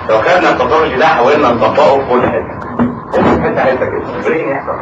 لو خدنا الباثولوجي ده حاولنا نطبقه في كل حته حته حته كده البرين يحصل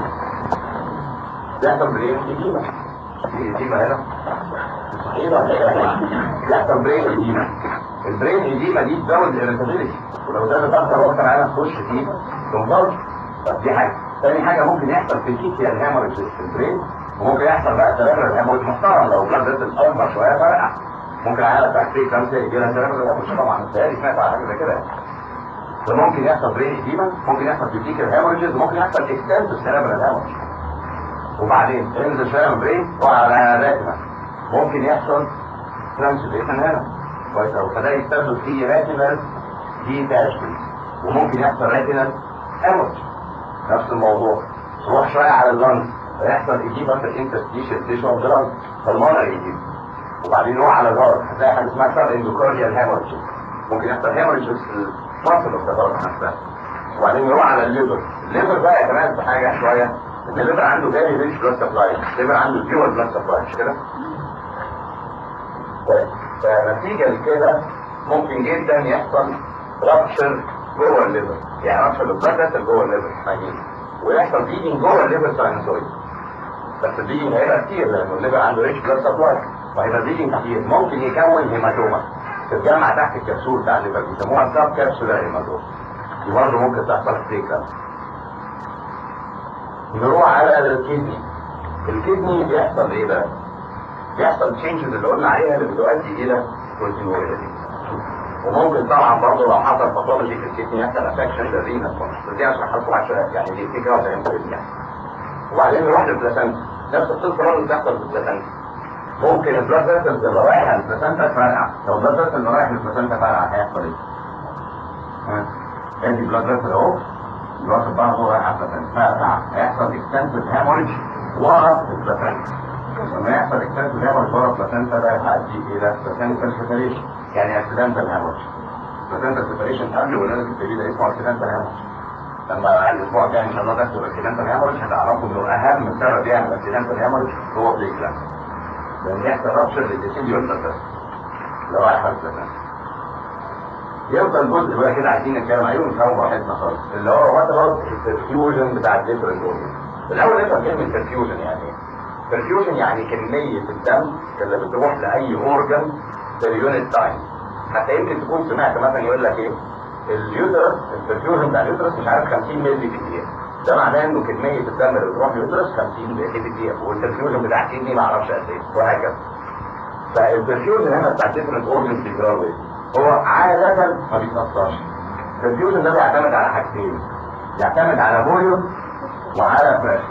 يحصل برين إديمة في إديمة هنا صحيح ولا إيه؟ يحصل برين إديمة البرين إديمة دي تزود الإريتابيلتي ولو زادت أكتر وأكتر عليها تخش فيه تنضج طب دي حاجة تاني حاجة ممكن يحصل في الكيتيا الهاموريج في البرين وممكن يحصل بقى سيريبرال الهاموريج محترم لو بلاد فيسل أكبر شوية فرقع ممكن عيالة تحت فيه كام سنة يجي لها سيريبرال الهاموريج طبعا مستهالي سمعت على حاجة زي كده فممكن يحصل برين إديمة ممكن يحصل في الهاموريجز وممكن يحصل اكستنس سيريبرال الهاموريج وبعدين انزل شويه من برين وعلى راتنا ممكن يحصل ترانسليشن هنا كويس قوي فده يستخدم فيه راتينال دي تاشبي وممكن يحصل راتينال هيمورج نفس الموضوع تروح شويه على اللنج فيحصل اجيبه في الانتستيشن تيشو جلاند فالمونر يجيب وبعدين نروح على الهارت هتلاقي حاجه اسمها سب اندوكارديال هيمورج ممكن يحصل هيمورج في المصل اوف ذا نفسها وبعدين نروح على الليفر الليفر بقى كمان في حاجه شويه ان الليفر عنده فيري ريتش بلاد سبلاي الليفر عنده بيور بلاد سبلاي مش كده طيب فنتيجه لكده ممكن جدا يحصل رابشر جوه الليفر يعني رابشر للبلاد فيسل جوه الليفر حقيقي ويحصل بيجنج جوه الليفر ساينسويد بس البيجنج هيبقى كتير لانه الليفر عنده ريتش بلاد سبلاي وهيبقى بيجنج كتير ممكن يكون هيماتوما تتجمع تحت الكبسول بتاع الليفر بيسموها سب كابسولار هيماتوما دي برضه ممكن تحصل في كده نروح على الكدني الكدني بيحصل ايه بقى بيحصل تشينجز اللي قلنا عليها اللي بتؤدي الى بروتينوريا دي وممكن طبعا برضه لو حصل باثولوجي في الكدني يحصل افكشن للرينا بس دي عشان حصل عشان يعني دي فكره وفهمت يعني وبعدين نروح للبلاسنتا نفس القصه برضه بتحصل في البلاسنتا ممكن البلاد فيسلز اللي رايحه للبلاسنتا تفرقع لو البلاد فيسل اللي رايح للبلاسنتا فرقع هيحصل ايه؟ ها؟ ادي بلاد فيسل اهو الواحد بعضه رايح على البلاسنتا هيحصل اكستنسيف هاموريج ورا البلاسنتا لما يحصل اكستنسيف هاموريج ورا البلاسنتا ده هيؤدي الى بلاسنتا سيبريشن يعني اكسيدنتال هاموريج بلاسنتا سيبريشن قبل ولاده البيبي ده اسمه اكسيدنتال هاموريج لما الاسبوع الجاي ان شاء الله تاخدوا الاكسيدنتال هاموريج هتعرفوا انه اهم سبب يعمل اكسيدنتال هاموريج هو بليكلاس لان يحصل رابشر للديسيديو بلاسنتا لو رايح على البلاسنتا يفضل جزء بقى كده عايزين نتكلم عليه ونفهمه براحتنا خالص اللي هو وات اباوت البرفيوجن بتاع الديفرنت اورجن الاول نفهم كلمه برفيوجن يعني ايه برفيوجن يعني كميه الدم اللي بتروح لاي اورجن في اليونت تايم حتى يمكن تكون سمعت مثلا يقول لك ايه اليوترس البرفيوجن بتاع اليوترس مش عارف 50 مللي في الدقيقه ده معناه انه كميه الدم اللي بتروح اليوترس 50 مللي في الدقيقه والبرفيوجن بتاع الكدني ما اعرفش قد ايه وهكذا فالبرفيوجن هنا بتاع الديفرنت اورجنز بيجرالوا ايه هو عادة ما بيتأثرش الفيوجن ده بيعتمد على حاجتين يعتمد على فوليوم وعلى بريشر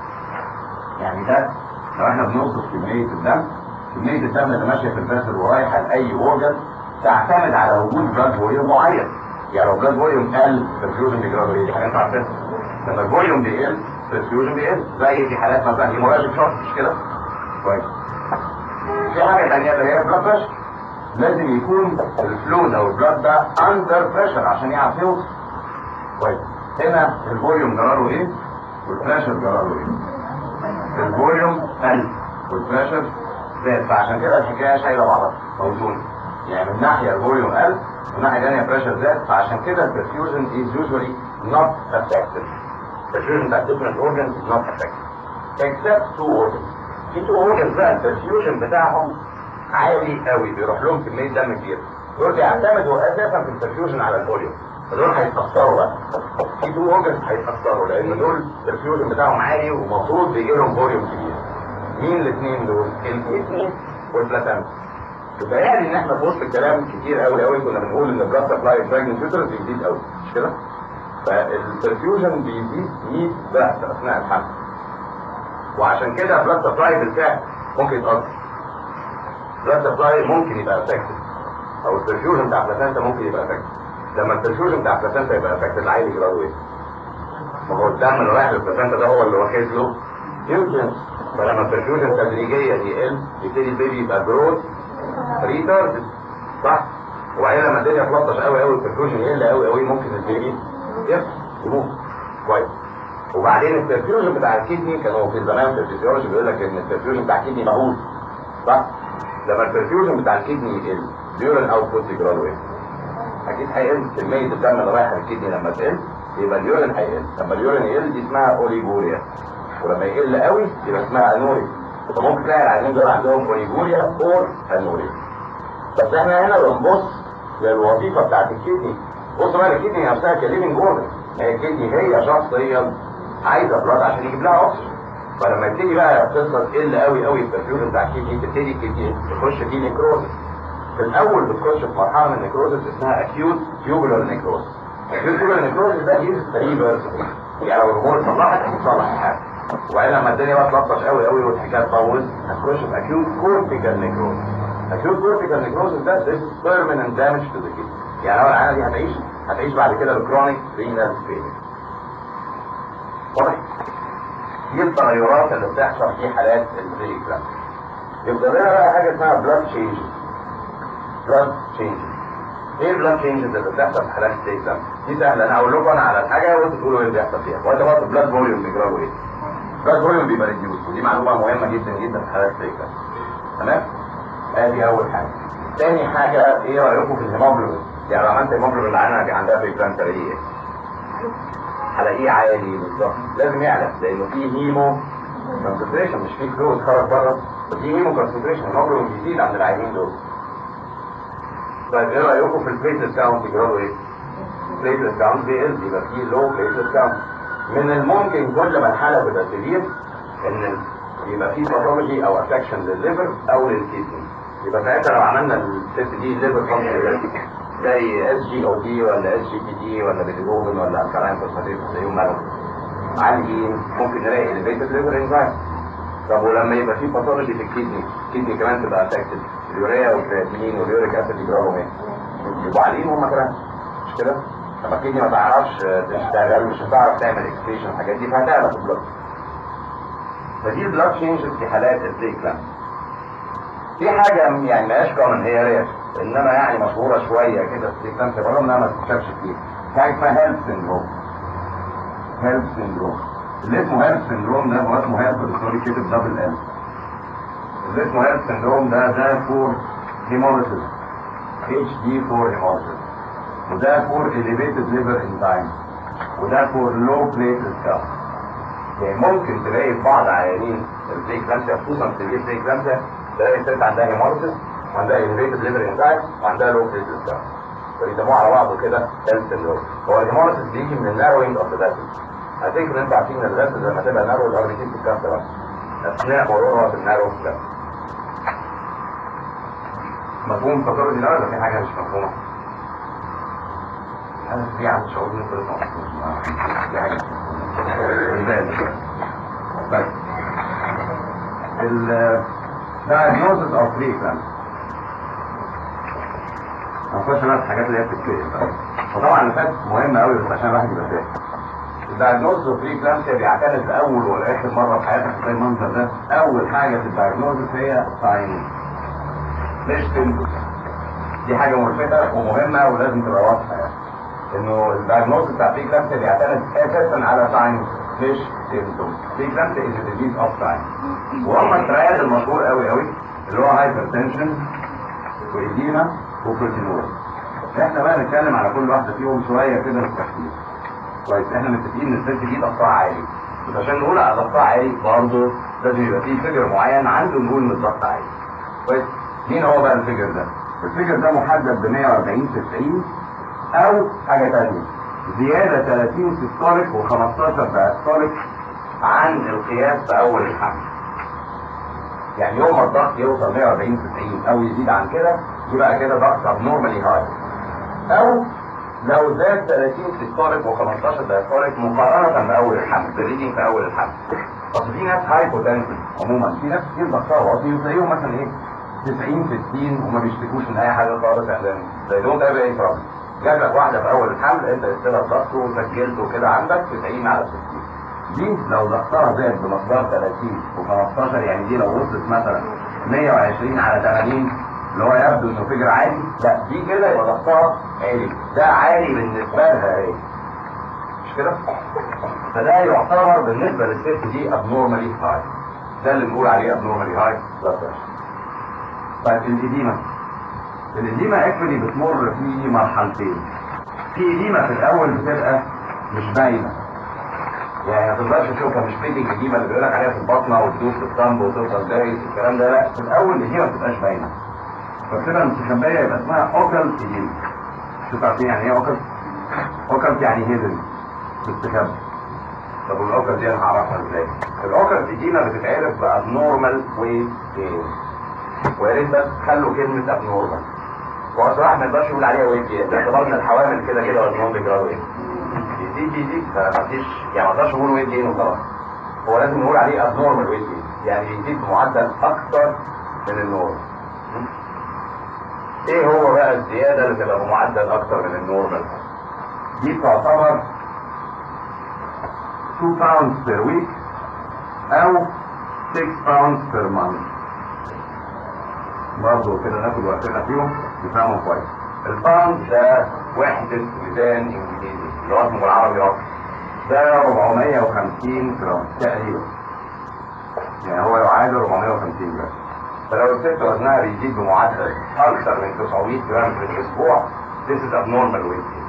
يعني ده لو احنا بنوصف كمية الدم كمية الدم اللي ماشية في البريشر ورايحة لأي اورجن تعتمد على وجود بلاد فوليوم معين يعني لو بلاد فوليوم قل الفيوجن بيجرى ايه دي حاجات عارفينها لما الفوليوم بيقل الفيوجن بيقل زي في حالات مثلا هيموراجيك شوك مش كده كويس في حاجة تانية اللي هي بلاد بريشر لازم يكون الفلويد او البلاد ده اندر بريشر عشان يعرف يوصل كويس هنا الفوليوم جراله ايه والبريشر جراله ايه الفوليوم قل والبريشر زاد فعشان كده الحكايه شايله بعضها موزونه يعني من ناحيه الفوليوم قل من ناحيه ثانيه البريشر زاد فعشان كده البرفيوجن is usually not affected perfusion بتاع different organs is not affected except two organs في two organs بقى البرفيوجن بتاعهم عالي قوي بيروح لهم كميه دم كبيره دول بيعتمدوا اساسا في البرفيوجن على الفوليوم فدول هيتاثروا بقى في تو اورجنز هيتاثروا لان دول البرفيوجن بتاعهم عالي ومفروض بيجي لهم فوليوم كبير مين الاثنين دول الكدني والبلاتانتا يبقى يعني ان احنا في وسط الكلام كتير قوي قوي كنا بنقول ان البلاد سبلاي براجنت يوترس بيزيد قوي مش كده فالبرفيوجن بيزيد 100 ضعف اثناء الحمل وعشان كده البلاد سبلاي بالفعل ممكن يتاثر بلاد سبلاي ممكن يبقى افكتد او البرفيوجن بتاع البلاسنتا ممكن يبقى افكتد لما البرفيوجن بتاع البلاسنتا يبقى افكتد العيل يجرى ايه؟ ما هو الدم اللي رايح للبلاسنتا ده هو اللي واخد له نيوترينز فلما البرفيوجن تدريجيا يقل يبتدي البيبي يبقى جروث ريتارد صح؟ وبعدين لما الدنيا تلطش قوي قوي البرفيوجن يقل قوي قوي ممكن البيبي يفقد يموت كويس وبعدين البرفيوجن بتاع الكدني كانوا في زمان في الفيزيولوجي بيقول لك ان البرفيوجن بتاع الكدني مهول صح؟ لما البرفيوجن بتاع الكدني يقل اليورين اوتبوت يجرى له ايه؟ اكيد هيقل كميه الدم اللي رايحه للكدني لما تقل يبقى اليورين هيقل لما اليورين يقل دي اسمها اوليجوريا ولما يقل قوي يبقى اسمها انوريا فممكن تلاقي العيانين دول عندهم اوليجوريا اور انوريا بس احنا هنا بنبص للوظيفه بتاعت الكدني بص بقى الكدني نفسها كليفنج جوردن هي الكدني هي شخصيا عايزه بلاد عشان يجيب لها اكسجين فلما يبتدي بقى القصه تقل قوي قوي البرفيوجن بتاع الكدني تبتدي الكدني تخش في نيكروزس في الاول بتخش في مرحله من النيكروزس اسمها اكيوت تيوبولار نيكروزس اكيوت تيوبولار نيكروزس ده يوز ريفرس يعني لو الامور اتصلحت هتصلح الحاجه وبعدين لما الدنيا بقى تلطش قوي قوي والحكايه تطول هتخش في اكيوت كورتيكال نيكروزس اكيوت كورتيكال نيكروزس ده this permanent damage to the kidney يعني لو العينه دي هتعيش هتعيش بعد كده بكرونيك رينال فيلير واضح دي التغيرات اللي بتحصل في حالات البريكلام يبقى لنا بقى حاجه اسمها بلاد تشينجز بلاد تشينجز ايه البلاد تشينجز اللي بتحصل في حالات البريكلام دي سهله انا اقول لكم انا على الحاجه وانتوا تقولوا ايه اللي بيحصل فيها وانت برضه بلاد فوليوم بيجرى ايه بلاد فوليوم بيبقى ريديوس ودي معلومه مهمه جدا جدا في حالات البريكلام تمام ادي اول حاجه تاني حاجه ايه رايكم في الهيموجلوبين يعني لو عملت هيموجلوبين العينه عندها بريكلام تلاقيه ايه هلاقيه عالي بالظبط لازم يعلى لانه في هيمو كونسنتريشن مش في فلويد خرج بره في هيمو كونسنتريشن الهيموجلوبين بيزيد عند العيانين دول طيب ايه رايكم في البليتلت كاونت يجرالوا ايه؟ البليتلت كاونت بيقل يبقى في لو بليتلت كاونت من الممكن كل ما الحاله بتبقى سيفير ان يبقى في باثولوجي او افكشن للليفر او للكيدني يبقى ساعتها لو عملنا الست دي ليفر فانكشن زي اس جي او دي ولا اس جي بي دي ولا بيتيجوفن ولا الكلام فوسفاتيز زيهم مالهم عاليين ممكن نلاقي elevated liver enzyme طب ولما يبقى في باثولوجي في الكدني الكدني كمان تبقى افكتد اليوريا والكرياتين واليوريك اسيد يجرالهم ايه؟ يبقوا عاليين هم كمان مش كده؟ لما الكدني ما تعرفش تشتغل مش هتعرف تعمل اكسكريشن الحاجات دي فهتعلى في البلد فدي البلاد تشينجز في حالات البريكلام في حاجة يعني مالهاش كومن هي رير انما يعني مشهورة شوية كده في كام برغم انها ما تتشافش كتير حاجة اسمها هيلث سندروم هيلث سندروم اللي اسمه هيلث سندروم ده هو اسمه هيلث سوري كتب دبل ال اللي اسمه هيلث سندروم ده ده فور هيموليسيس اتش دي فور هيموليسيس وده فور elevated liver enzyme وده فور low platelet count يعني ممكن تلاقي في بعض عيانين البريكلامسيا خصوصا في البريكلامسيا تلاقي الست عندها هيموليسيس وعندها elevated liver enzyme وعندها low platelet count فبيسموه على بعضه كده health syndrome هو الهيموليسيس بيجي من الناروينج اوف ذا فاسل هتفكر ان انتوا عارفين ان الفاسل لما تبقى نارو الار بي سي بتتكسر بس اثناء مرورها في النارو لا مفهوم فكرة دي ولا في حاجة مش مفهومة؟ هذا في عن شعور من كل دي حاجة بس ال diagnosis of preeclampsia هنخش بقى في الحاجات اللي هي بتتكتب وطبعا اللي فات مهم قوي بس عشان الواحد يبقى فاهم الدايجنوز اوف بريكلامسيا بيعتمد في اول واخر مره في حياتك زي المنظر ده اول حاجه في الدايجنوز هي ساين مش سيمبتومز دي حاجه ملفتة ومهمه ولازم تبقى واضحه يعني انه الدايجنوز بتاع بريكلامسيا بيعتمد اساسا على ساين مش سيمبتومز بريكلامسيا از ديزيز اوف ساين وهم الترياد المشهور قوي قوي اللي هو هايبرتنشن وإديمة وبروتينوريا احنا بقى نتكلم على كل واحده فيهم شويه كده بالتفصيل كويس احنا متفقين ان الست دي ضغطها عالي بس عشان نقول على ضغطها عالي برضه لازم يبقى فيه فيجر معين عنده نقول ان الضغط عالي كويس مين هو بقى الفيجر ده؟ الفيجر ده محدد ب 140 في 90 او حاجه ثانيه زياده 30 سيستوليك و15 دايستوليك عن القياس في اول الحمل يعني يوم ما الضغط يوصل 140 في 90 او يزيد عن كده يبقى كده ضغط ابنورمالي هاي او لو زاد 30 سيستوليك و15 دايستوليك مقارنة بأول الحمل بالريدنج في أول الحمل أصل في ناس هايبوتنسن عموما في ناس كتير ضغطها واطي وتلاقيهم مثلا إيه 90 في 60 وما بيشتكوش من أي حاجة خالص يعني زي دول ده أي بروبلم جاب لك واحدة في أول الحمل أنت قلت لها ضغطه وسجلته كده عندك 90 على 60 دي لو ضغطها زاد بمقدار 30 و15 يعني دي لو وصلت مثلا 120 على 80 اللي هو يبدو انه فجر عالي لا دي كده يبقى ضغطها عالي ده عالي بالنسبه لها ايه مش كده فده يعتبر بالنسبه للست دي ابنورمالي هاي ده اللي بنقول عليه ابنورمالي هاي بلاد بريشر طيب الاديمه الإديمة اكشولي بتمر في مرحلتين في إديمة في الأول بتبقى مش باينة يعني ما تقدرش تشوفها مش فيدنج الإديمة اللي بيقول لك عليها في البطنة وتدوس في الصنب وتوصل دايس الكلام ده لا في الأول الإديمة ما بتبقاش باينة فبتبقى مستخبية يبقى اسمها أوكل إديمة شوف عارفين يعني إيه أوكل؟ أوكل يعني هيدن تستخبى طب والأوكل دي أنا هعرفها إزاي؟ الأوكل إديمة بتتعرف بأبنورمال ويت جين ويا ريت بس خلوا كلمة ابنورمال هو صراحة ما يقدرش يقول عليها ويت جين باعتبارنا الحوامل كده كده وزنهم بيجروا ايه يزيد يزيد فمفيش يعني ما اقدرش اقول ويت جين وخلاص هو لازم نقول عليه ابنورمال ويت جين يعني بيزيد بمعدل اكتر من النورمال ايه هو بقى الزيادة اللي تبقى بمعدل اكتر من النورمال دي تعتبر 2 pounds per week او 6 pounds per month برضه كده ناخد وقتنا فيهم نفهمهم كويس الباوند ده وحدة ميزان انجليزي اللي هو اسمه بالعربي رقم ده 450 جرام تقريبا يعني هو يعادل 450 جرام فلو الست وزنها بيزيد بمعدل اكثر من 900 جرام في الاسبوع this is abnormal weight gain.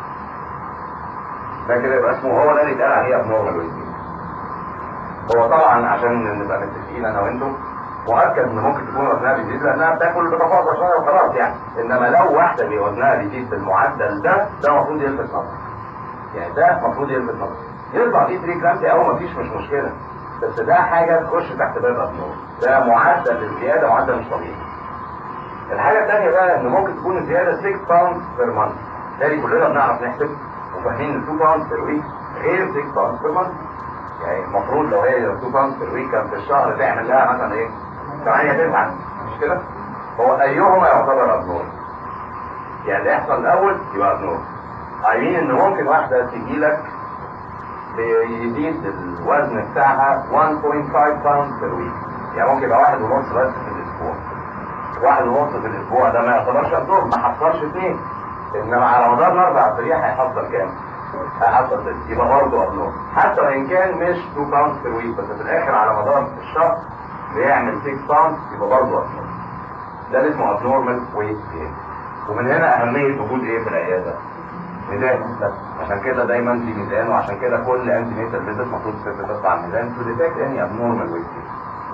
ده كده يبقى اسمه هو ده اللي اتقال عليه abnormal weight gain. هو طبعا عشان نبقى متفقين انا وانتم مؤكد ان ممكن تكون وزنها بيزيد لانها بتاكل بتفاصيل شويه وخلاص يعني انما لو واحده اللي وزنها بيزيد بالمعدل ده ده المفروض يلفت نظر يعني ده المفروض يلفت نظر يطلع فيه 3 جرام او مفيش مش مشكله بس ده حاجه تخش تحت باب النور ده معدل الزياده معدل مش طبيعي الحاجه الثانيه بقى ان ممكن تكون الزياده 6 باوند بير مانث تاني كلنا بنعرف نحسب وفاهمين ان 2 باوند بير ويك غير 6 باوند بير مانث يعني المفروض لو هي 2 باوند بير ويك كان في الشهر تعمل لها مثلا ايه 8 9 مش كده هو ايهما يعتبر ابنور يعني اللي يحصل الاول يبقى ابنور عايزين ان ممكن واحده تجي لك يزيد الوزن بتاعها 1.5 باوند بير ويك يعني ممكن يبقى واحد ونص بس في الاسبوع واحد ونص في الاسبوع ده ما يعتبرش ابنور ما حصلش اثنين انما على مدار الاربع اسابيع هيحصل كام؟ هيحصل ست يبقى برضه ابنور حتى وان كان مش 2 باوند بير ويك بس في الاخر على مدار الشهر بيعمل 6 باوند يبقى برضه ابنور ده اللي اسمه ابنورمال ويت جين ومن هنا اهميه وجود ايه في العياده ميزان بس عشان كده دايما في ميزان وعشان كده كل انتي نيتال فيزيت المفروض الست تطلع على الميزان تو ديتكت اني ابنورمال ويت جين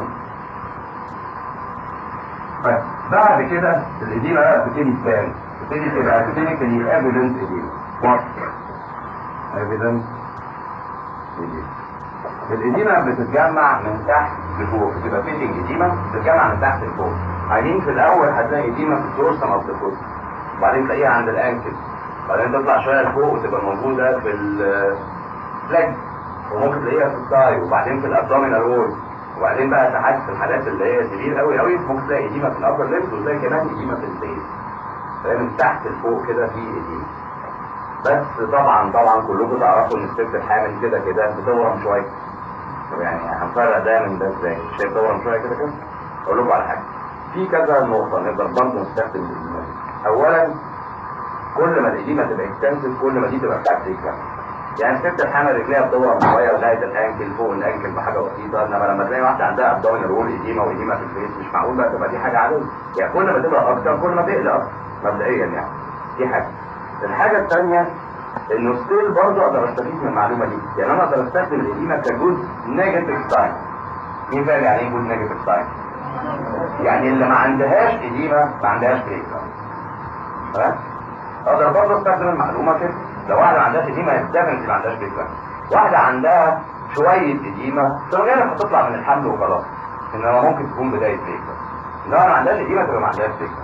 طيب بعد كده الاديمه بقى بتبتدي تبان بتبتدي تبقى كلينيكالي ايفيدنت اديمه وات ايفيدنت اديمه الاديمه بتتجمع من تحت لفوق بتبقى فيتنج اديمه بتتجمع من تحت لفوق عايزين في الاول هتلاقي اديمه في الدورسم او في الفوت بعدين تلاقيها عند الانكل بعدين تطلع شويه لفوق وتبقى موجوده في الفلاج وممكن تلاقيها في الثاي وبعدين في الابدومينال وول وبعدين بقى ساعات في الحالات اللي هي كبير قوي قوي ممكن تلاقي اديمه في الابر ليفت وتلاقي كمان اديمه في البيت تلاقي من تحت لفوق كده في اديمه بس طبعا طبعا كلكم تعرفوا ان الست الحامل كده كده بتورم شويه طب يعني هنفرق ده من ده ازاي شايف دورم شويه كده كده اقول لكم على حاجه في كذا نقطه نقدر برضه نستخدم الاديمه دي اولا كل ما الاديمه تبقى اكستنسيف كل ما دي تبقى بتاعت رجلها يعني الست الحامل رجليها بتورم شويه لغايه الانكل فوق الانكل بحاجه بسيطه انما لما تلاقي واحده عندها ابدومينال رول اديمه واديمه في الفيس مش معقول بقى تبقى دي حاجه عاديه يعني كل ما تبقى اكتر كل ما تقلق اكتر مبدئيا يعني دي حاجه الحاجه الثانيه انه ستيل برضه اقدر استفيد من المعلومه دي يعني انا اقدر استخدم الاديمه كجزء نيجاتيف ساين مين فاهم يعني ايه جزء نيجاتيف ساين يعني اللي ما عندهاش اديمه ما عندهاش بريك تمام اقدر برضه استخدم المعلومه كده لو واحده ما عندهاش اديمه ديفنتلي ما عندهاش بريك واحده عندها شويه اديمه في الغالب هتطلع من الحمل وخلاص انما ممكن تكون بدايه بريك لو ما عندهاش اديمه تبقى ما عندهاش بريك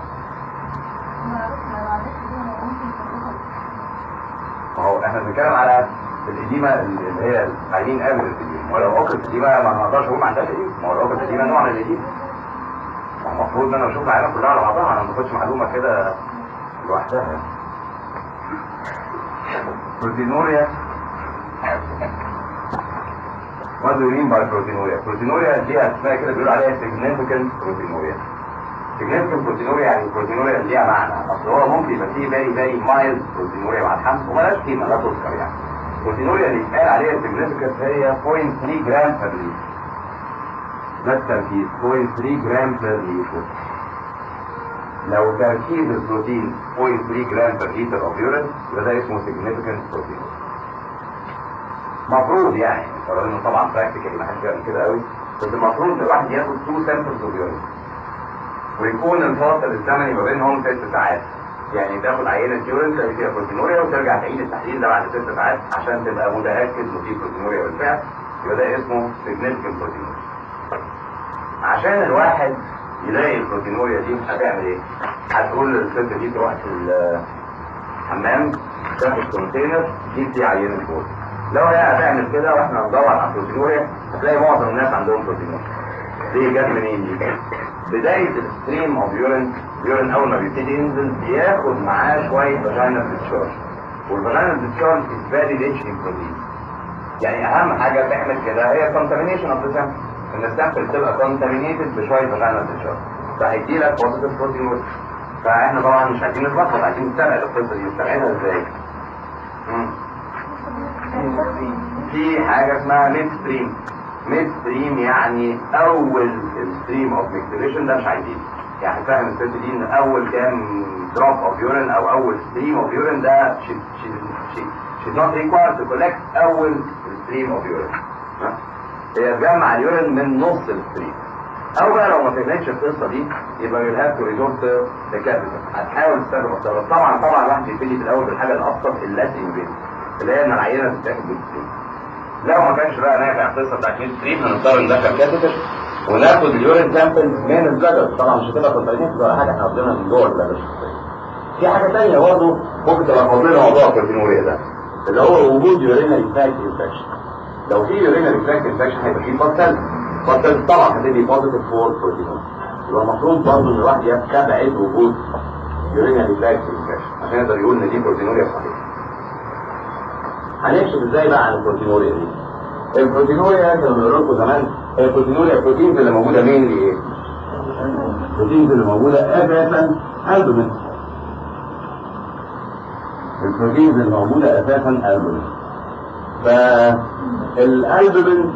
ما هو احنا بنتكلم على الاديمه اللي هي عايزين قبل الاديمه ولو اوكل الاديمه ما نقدرش اقول ما عندهاش اديمه ما هو لو اوكل الاديمه نوع من الاديمه المفروض ان انا بشوف العيله كلها على بعضها انا ما باخدش معلومه كده لوحدها بروتينوريا What do you mean by proteinuria? Proteinuria دي اسمها كده بيقولوا عليها significant proteinuria. significant proteinuria يعني proteinuria اللي ليها معنى اصل هو ممكن يبقى فيه very very mild proteinuria مع الحمل ومالهاش قيمه لا تذكر يعني. proteinuria اللي يتقال عليها significant هي 0.3 جرام per liter. ده التركيز 0.3 جرام per liter. لو تركيز البروتين 0.3 جرام per liter of urine يبقى ده اسمه significant protein مفروض يعني رغم انه طبعا براكتيكالي ما حدش بيعمل كده قوي بس المفروض ان الواحد ياخد 2 samples of urine ويكون الفاصل الزمني ما بينهم ست ساعات يعني تاخد عينه يورين تلاقي فيها بروتينوريا وترجع تعيد التحليل ده بعد ست ساعات عشان تبقى متاكد انه في بروتينوريا بالفعل يبقى ده اسمه significant بروتينوريا عشان الواحد يلاقي البروتينوريا دي هتعمل ايه؟ هتقول للست دي تروح الحمام تاخد كونتينر تجيب فيه عينه فوق لو هي هتعمل كده واحنا ندور على البروتينوريا هتلاقي معظم الناس عندهم بروتينوريا دي جت منين دي؟ بداية الستريم اوف يورين يورين اول ما بيبتدي ينزل بياخد معاه شوية فاجينال ديتشارج والفاجينال ديتشارج از فيري ريتش ان بروتين يعني اهم حاجة تعمل كده هي كونتامينيشن اوف ذا سامبل ان السامبل تبقى كونتامينيتد بشوية فاجينال ديتشارج فهيدي لك بوزيتيف بروتين فاحنا طبعا مش عايزين نتلخبط عايزين نستبعد القصة دي نستبعدها ازاي؟ في حاجة اسمها ميد ستريم ميد ستريم يعني اول ستريم اوف ميكتريشن ده مش عايزين يعني فاهم الست دي ان اول كام دروب اوف يورين او اول ستريم اوف يورين ده she's not required to collect اول ستريم اوف يورين هي تجمع اليورين من نص الستريم او بقى لو ما فهمتش القصه دي يبقى يو هاف تو ريزورت لكابيتال هتحاول تستخدم الطرف طبعا طبعا الواحد بيبتدي في الاول بالحاجه الابسط اللاتي انفيد اللي هي ان العينه تتاخد بالستريم لو ما كانش بقى نافع القصه بتاعت ميد ستريم هنضطر ندخل كاتيتر وناخد اليورين سامبل من البلادر طبعا مش هتبقى كونتامينيت ولا حاجه احنا واخدينها من جوه البلادر في حاجه ثانيه برضه ممكن تبقى فاضلنا موضوع الكورتينوريا ده اللي هو وجود يورينال تراكت انفكشن لو في يورينال تراكت انفكشن هيبقى في فاستل فاستل طبعا هتبقى بوزيتيف فور بروتينوريا يبقى المفروض برضه ان الواحد يستبعد وجود يورينال تراكت انفكشن عشان يقدر يقول ان دي بروتينوريا صحيحه هنكشف ازاي بقى عن البروتينوريا دي البروتينوريا كانوا بيقولوا لكم زمان البروتينوريا البروتينز اللي موجوده مين ايه البروتينز اللي موجوده اساسا البومين البروتينز اللي موجوده اساسا البومين فالالبومين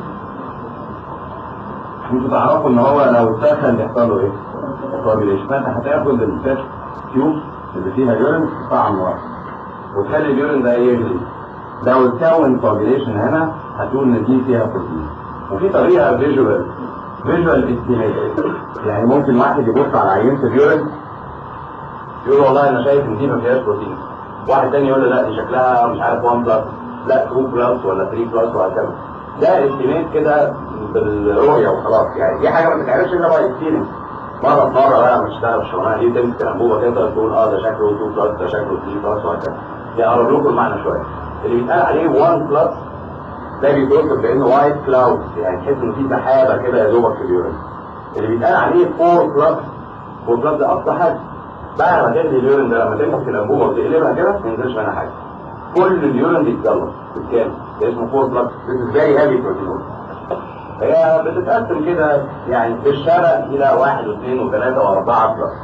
انتوا تعرفوا ان هو لو سخن يحصل له ايه؟ كوابيليشن فانت هتاخد الفاش تيوب اللي فيها يورين طعم واحد وتخلي اليورين ده يغلي لو اتكون كوابيليشن هنا هتقول ان دي فيها بروتين وفي طريقه فيجوال فيجوال استيميشن يعني ممكن واحد يبص على عينه اليورين يقول والله انا شايف ان دي ما فيهاش بروتين واحد تاني يقول له لا دي شكلها مش عارف 1 بلس لا 2 بلس ولا 3 بلس وهكذا ده استيميت كده بالرؤيه وخلاص يعني دي حاجه ما تتعرفش الا باي اكسبيرينس مره مره بقى مش تشتغل الشغلانه دي تمسك الانبوبه كده تقول اه ده شكله 2 بلس ده شكله 3 بلس وهكذا يقرب لكم المعنى شويه اللي بيتقال عليه 1 بلس ده بيتوصف بانه وايت كلاود يعني تحس انه في سحابه كده يا دوبك في اليورين اللي بيتقال عليه 4 بلس 4 بلس ده اقصى حاجه بعد ما تغلي اليورين ده لما تمسك الانبوبه وتقلبها كده ما ينزلش منها حاجه كل اليورين بيتجلط بالكامل ده اسمه 4 بلس this is very heavy protein هي بتتقسم كده يعني في الشارع الى واحد واثنين وثلاثه واربعه بلس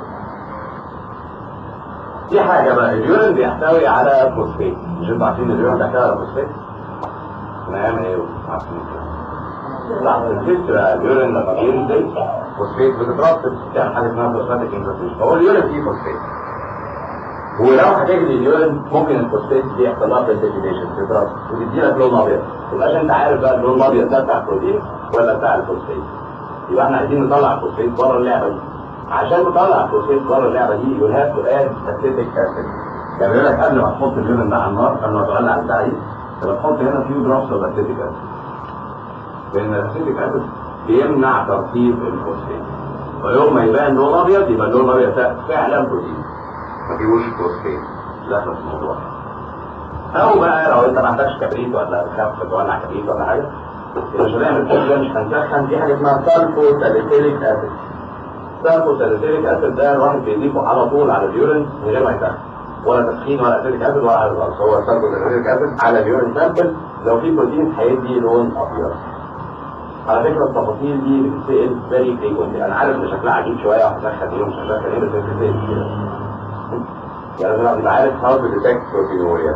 دي حاجه بقى اليورين بيحتوي على فوسفات مش انتوا عارفين اليورين بيحتوي على فوسفات؟ نعمل ايه عارفين لا الفكرة اليورين لما بينزل فوسفات بتترسب تعمل حاجة اسمها فوسفاتيك انفلتريشن فهو اليورين فيه فوسفات ولو هتجري اليورين ممكن الفوسفات دي يحصل لها بريسيبيتيشن تترسب وتدي لك لون ابيض يبقاش انت عارف بقى اللون الابيض ده بتاع البروتين ولا بتاع الفوسفات يبقى احنا عايزين نطلع الفوسفات بره اللعبة دي عشان نطلع الفوسفات بره اللعبة دي يو هاف تو اد اسيتيك اسيد يعني بيقول لك قبل ما تحط اليورين ده على النار قبل ما تولع التعريف لما تحط هنا فيو دروبس اوف اسيتيك اسيد لان الاسيتيك اسيد بيمنع ترطيب الفوسفات ويوم ما يبان لون ابيض يبقى اللون الابيض ده فعلا بروتين ما فيهوش فوسفات داخل في الموضوع او بقى لو انت ما عندكش كبريت ولا بتخاف تولع كبريت ولا حاجه مش هنعمل كده مش هنسخن دي حاجه اسمها سالفو ساليسيليك اسيد سالفو ساليسيليك اسيد ده الواحد بيضيفه على طول على اليورين من غير ما يسخن ولا تسخين ولا اسيتيك اسيد ولا على الراس هو سالفو ساليسيليك اسيد على اليورين سامبل لو في بروتين هيدي لون ابيض على فكره التفاصيل دي بتتسال فيري فريكونتلي انا عارف ان شكلها عجيب شويه وهتسخن ايه ومش هتسخن ايه بس بتتسال كده يعني لازم ابقى عارف هاو تو ديتكت بروتينوريا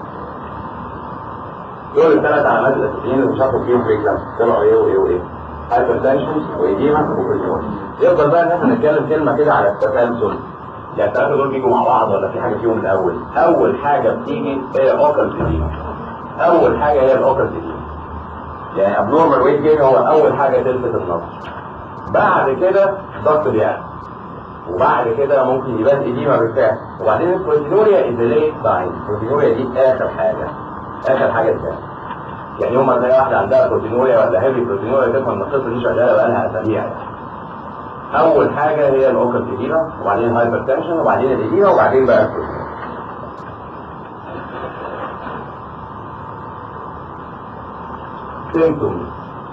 دول الثلاث علامات الاساسيين اللي مش هاخد فيهم بريكلام طلعوا ايه وايه وايه هايبرتنشن وايديما وبريزون يفضل بقى ان احنا نتكلم كلمه كده على التسلسل يعني الثلاثه دول بيجوا مع بعض ولا في حاجه فيهم الاول اول حاجه بتيجي هي اوكل ايديما اول حاجه هي الاوكل ايديما يعني ابنورمال ويت جين هو اول حاجه تلفت النظر بعد كده ضغط اليأس وبعد كده ممكن يبان ايديما بالفعل وبعدين البروتينوريا از ليت ساين البروتينوريا دي اخر حاجه اخر حاجه تبان يعني يوم ما تلاقي واحده عندها بروتينوريا ولا هيفي بروتينوريا تفهم ان القصه دي شغاله بقالها اسابيع اول حاجه هي الاوكل ايديما وبعدين الهايبرتنشن وبعدين الايديما وبعدين بقى البروتينوريا سيمتومز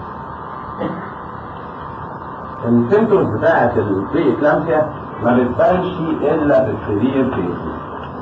السيمتومز بتاعت البري اكلامسيا ما بتبانش الا في السرير كيسز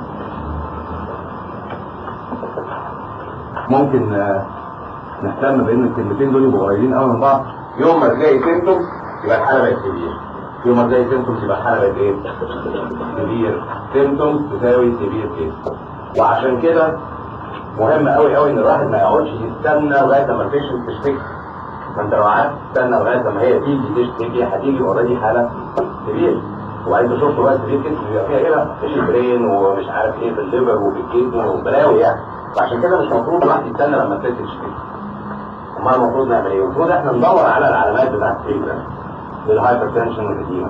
ممكن آه، نهتم بان الكلمتين دول يبقوا قريبين قوي من بعض يوم ما تلاقي سيمتومز يبقى الحاله بقت سيفير يوم ما تلاقي سيمتومز يبقى الحاله بقت ايه؟ سيفير سيمتومز تساوي سيفير كيس وعشان كده مهم قوي قوي ان الواحد ما يقعدش يستنى لغايه لما البيشنت تشتكي ما انت لو قعدت تستنى لغايه لما هي تيجي تشتكي هتيجي اوريدي حاله سيفير وبعدين تشوف بقى سيفير كيس بيبقى فيها ايه بقى؟ فيش برين ومش عارف ايه في الليفر وفي الكيدني وبلاوي يعني فعشان كده مش المفروض الواحد يستنى لما الست تشتكي امال المفروض نعمل ايه؟ المفروض احنا ندور على العلامات بتاعت الفكره للهايبرتنشن والايديما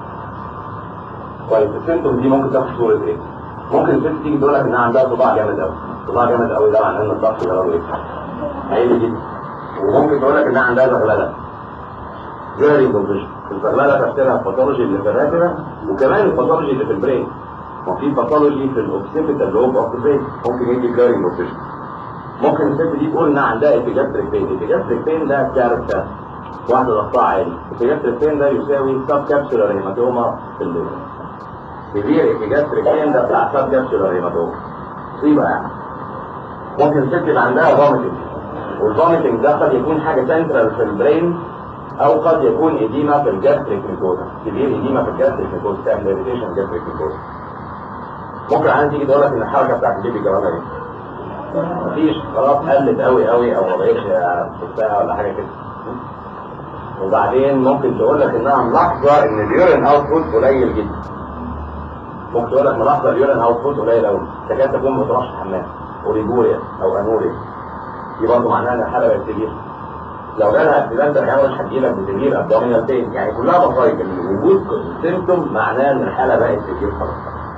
طيب السيمتوم دي ممكن تاخد صوره ايه؟ ممكن الست تيجي تقول لك انها عندها صداع جامد قوي صداع جامد قوي ده معناه ان الضغط ده ايه؟ عالي جدا وممكن تقول لك انها عندها زغلله جيري كونديشن الزغلله تفسيرها الباثولوجي اللي في الراتبه وكمان الباثولوجي اللي في البرين وفي باثولوجي في الاوكسيبيتال لوب اوف ذا برين ممكن يجي جيري كونديشن ممكن الست دي تقول انها عندها ابيجاستريك بين الابيجاستريك بين ده كارثه واحده ضغطها عالي الابيجاستريك بين ده يساوي سب كابسولار هيماتوما في الليفر كبير الابيجاستريك بين ده بتاع سب كابسولار هيماتوما مصيبه يعني ممكن الست يبقى عندها فوميتنج والفوميتنج ده قد يكون حاجه سنترال في البرين او قد يكون اديما في الجاستريك ميكوزا كبير اديما في الجاستريك ميكوزا تعمل اريتيشن جاستريك ميكوزا ممكن عندي تيجي تقول لك ان الحركه بتاعت البيبي جرالها ايه مفيش خلاص قلت قوي قوي او ما بقتش شفتها ولا حاجه كده وبعدين ممكن تقول لك انها ملاحظه ان اليورين اوتبوت قليل جدا ممكن تقول لك ملاحظه اليورين اوتبوت قليل قوي تكاد تكون ما بتروحش الحمام اوريجوريا او انوريا دي برضه معناها ان الحاله بقت كبيره لو جالها اكسيدنت الحيوان مش هتجيلك بسبير ابدومينال بين يعني كلها مصايب وجود سيمتوم معناه ان الحاله بقت كبيره خلاص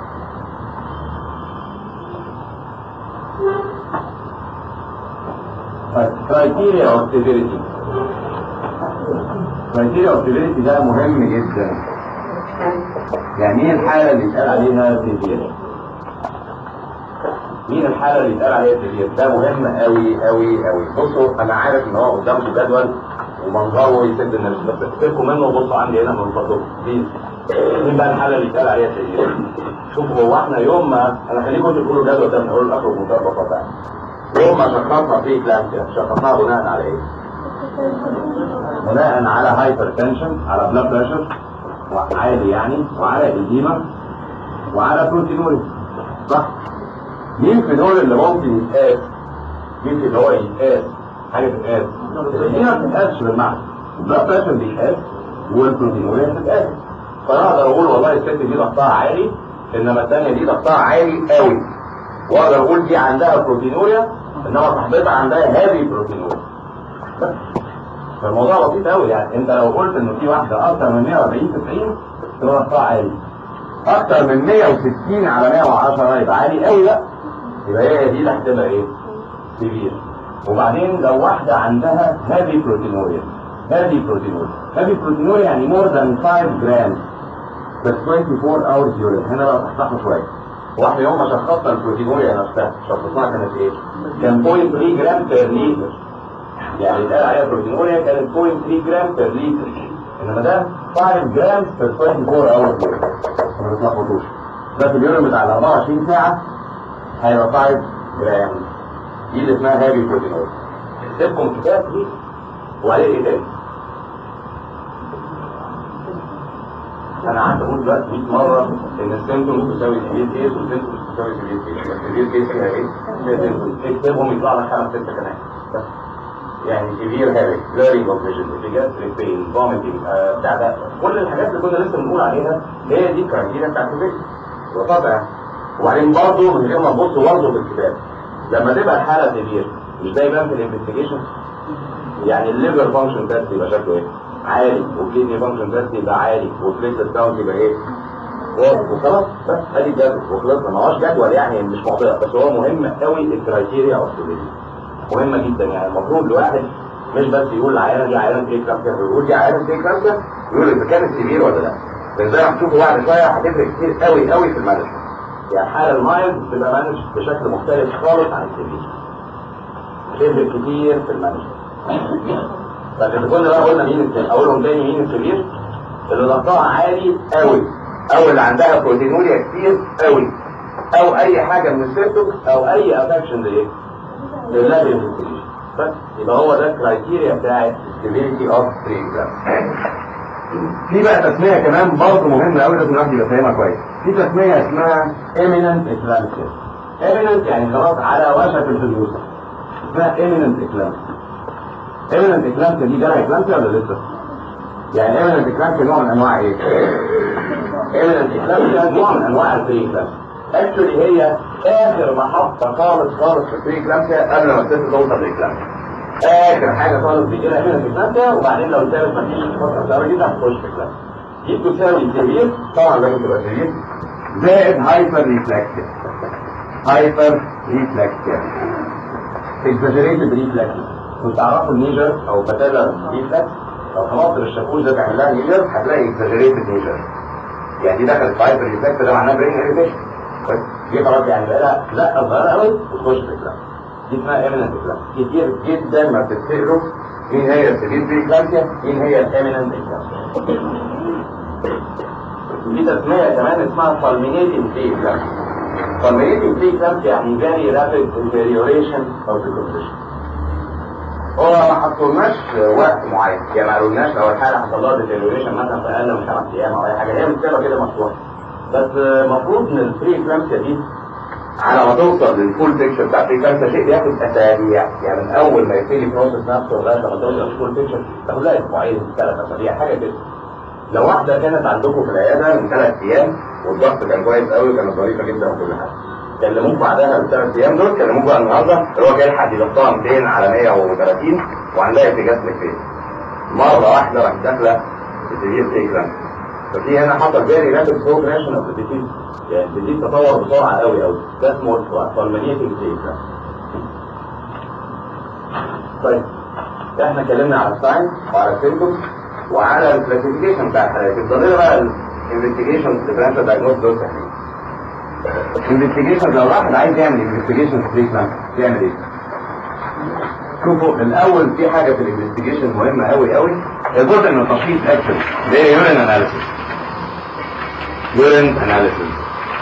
كرايتيريا اوف سيفيريتي كرايتيريا اوف سيفيريتي ده مهم جدا يعني ايه الحاله اللي يتقال عليها سيفير مين الحاله اللي يتقال عليها سيفير ده مهم قوي قوي قوي بصوا انا عارف ان هو قدامكم جدول ومنظره يسد النفس بس افتكروا منه وبصوا عندي هنا من فضلكم بليز مين بقى الحاله اللي يتقال عليها سيفير شوفوا هو احنا يوم ما انا خليكم انتوا تقولوا الجدول ده من اول لاخره بمنتهى البساطه يعني يوم ما شخصنا فيه كلامسيا شخصناها بناء على ايه؟ بناء على هايبر تنشن على بلاد بريشر عالي يعني وعلى ايديما وعلى بروتينوريا صح؟ مين في دول اللي ممكن يتقاس؟ مين في اللي هو يتقاس؟ حاجه تتقاس؟ الايديما ما بتتقاسش بالمعنى البلاد بريشر بيتقاس والبروتينوريا بتتقاس فانا اقدر اقول والله الست دي ضغطها عالي انما الثانيه دي ضغطها عالي قوي واقدر اقول دي عندها بروتينوريا انما صاحبتها عندها هابي بروتينوريا فالموضوع بسيط قوي يعني انت لو قلت ان في واحده اكتر من 140 90 تبقى ضغطها عالي اكتر من 160 على 110 يبقى عالي قوي لا يبقى هي دي اللي هتبقى ايه؟ سيفير وبعدين لو واحده عندها هابي بروتينوريا هابي بروتينوريا هابي بروتينوريا يعني مور ذان 5 جرام بس 24 hours يورين هنا بقى تحتاجوا شويه واحنا يوم ما شخصنا البروتينوريا نفسها شخصناها كانت ايه؟ كان 0.3 جرام بير لتر يعني اتقال عليها بروتينوريا كانت 0.3 جرام بير لتر انما ده 5 جرام بير 24 اور ما تتلخبطوش ده في اليورين بتاع ال 24 ساعه هيبقى 5 جرام دي اللي اسمها هابي بروتينوريا سيبكم كتاب دي وعليه ايه تاني؟ انا قعدت اقول دلوقتي 100 مره ان السيمتومز تساوي سيفير كيس والسيمتومز تساوي سيفير كيس السيفير كيس فيها ايه؟ فيها سيمتومز اكتبهم يطلع لك خمس ست كمان بس يعني سيفير هيرك blurring اوف فيجن epigastric pain vomiting آه، بتاع ده كل الحاجات اللي كنا لسه بنقول عليها هي دي الكرايتيريا بتاعت الفيجن وطبعا وبعدين برضه من غير ما نبص برضه في الكتاب لما تبقى الحاله سيفير مش ده يبان في الانفستيجيشن يعني الليفر فانكشن تيست يبقى شكله ايه؟ عالي والكيدني فانكشن تيست يبقى عالي والبليتلت كاونت يبقى ايه؟ واضح وخلاص بس ادي الجدول وخلصنا ما هوش جدول يعني مش معضله بس هو مهم قوي الكرايتيريا اوف مهمه جدا يعني المفروض الواحد مش بس يقول العيانه دي عيانه ايه كلام كده يقول دي عيانه ايه كلام كده يقول اذا كانت سيفير ولا لا لان زي ما هتشوفوا بعد شويه هتفرق كتير قوي قوي في المانجمنت يعني الحاله المايلد بتبقى مانج بشكل مختلف خالص عن السيفير تفرق كتير في المانجمنت فاذا كنا بقى قلنا مين السيفير اقولهم تاني مين السيفير اللي ضغطها عالي قوي او اللي عندها بروتينوريا كتير قوي او اي حاجه من السيرتوكس او اي افكشن لايه؟ لله انفستيجيشن بس يبقى هو ده الكرايتيريا بتاعت severity اوف بري في بقى تسميه كمان برضه مهمه قوي لازم الواحد يبقى فاهمها كويس في تسميه اسمها eminent eclampsia eminent يعني خلاص على وشك الحدوث اسمها eminent eclampsia eminent eclampsia دي جالها eclampsia ولا لسه؟ يعني eminent eclampsia نوع من انواع ايه؟ eminent eclampsia نوع من انواع البري eclampsia اكشولي هي اخر محطه خالص خالص في البري eclampsia قبل ما الست توصل للاكلامسيا اخر حاجه خالص بيجي لها هنا في الكلامسيا وبعدين لو سابت مفيش فتره قصيره جدا هتخش في الكلامسيا دي تساوي سيفير طبعا لازم تبقى سيفير زائد هايبر ريفلكسيا هايبر ريفلكسيا اكزاجريتد ريفلكسيا وتعرفوا النيجر او باتيلر ريفلكس لو خلاص الشاكوش ده تعمل لها نيجر هتلاقي اكزاجريتد نيجر يعني دي دخلت في هايبر ريفلكس ده معناه برين اريتيشن بس دي خلاص يعني بقى لها لا صغيره قوي وتخش في الكلامسيا دي اسمها ايمننت اكلامسيا كتير جدا ما بتتسألوا مين هي السبيل بري اكلامسيا مين هي الايمننت اكلامسيا في تسمية كمان اسمها fulminating بري اكلامسيا fulminating بري اكلامسيا يعني very rapid deterioration of the condition هو ما حطولناش وقت معين يعني ما قالولناش لو الحاله حصل لها deterioration مثلا في اقل من خمس ايام او اي حاجه هي مكتبه كده مفتوحه بس المفروض ان البري اكلامسيا دي على ما توصل للفول بيكتشر بتاع البري اكلامسيا شيء بياخد اسابيع يعني من اول ما يبتدي البروسيس نفسه لغايه ما توصل للفول بيكتشر تاخد لها اسبوعين ثلاث اسابيع حاجه كده لو واحده كانت عندكم في العياده من ثلاث ايام والضغط كان كويس قوي وكانت ظريفه جدا وكل حاجه كلموك بعدها بالثلاث ايام دول كلموك بقى النهارده اللي هو جاي لحد يضغطها 200 على 130 وعندها ارتجاج للفين مره واحده راح داخله في سبيل بري اكلامسيا ففي هنا حصل فيري رابid progression of the disease يعني الديزيز تطور بسرعه قوي قوي ده اسمه فالمانيتنج بري طيب احنا اتكلمنا على الساينس وعلى السيمبتومز وعلى الكلاسيفيكيشن بتاع الحالات الضريره بقى الانفستيجيشن ديفرنشال دايجنوز دول سهلين الانفستيجيشن لو واحد عايز يعمل انفستيجيشن تريتمنت يعمل ايه؟ شوفوا الاول في حاجه في الانفستيجيشن مهمه قوي قوي جزء من تشخيص اكشن ده يورين اناليسيس يورين اناليسيس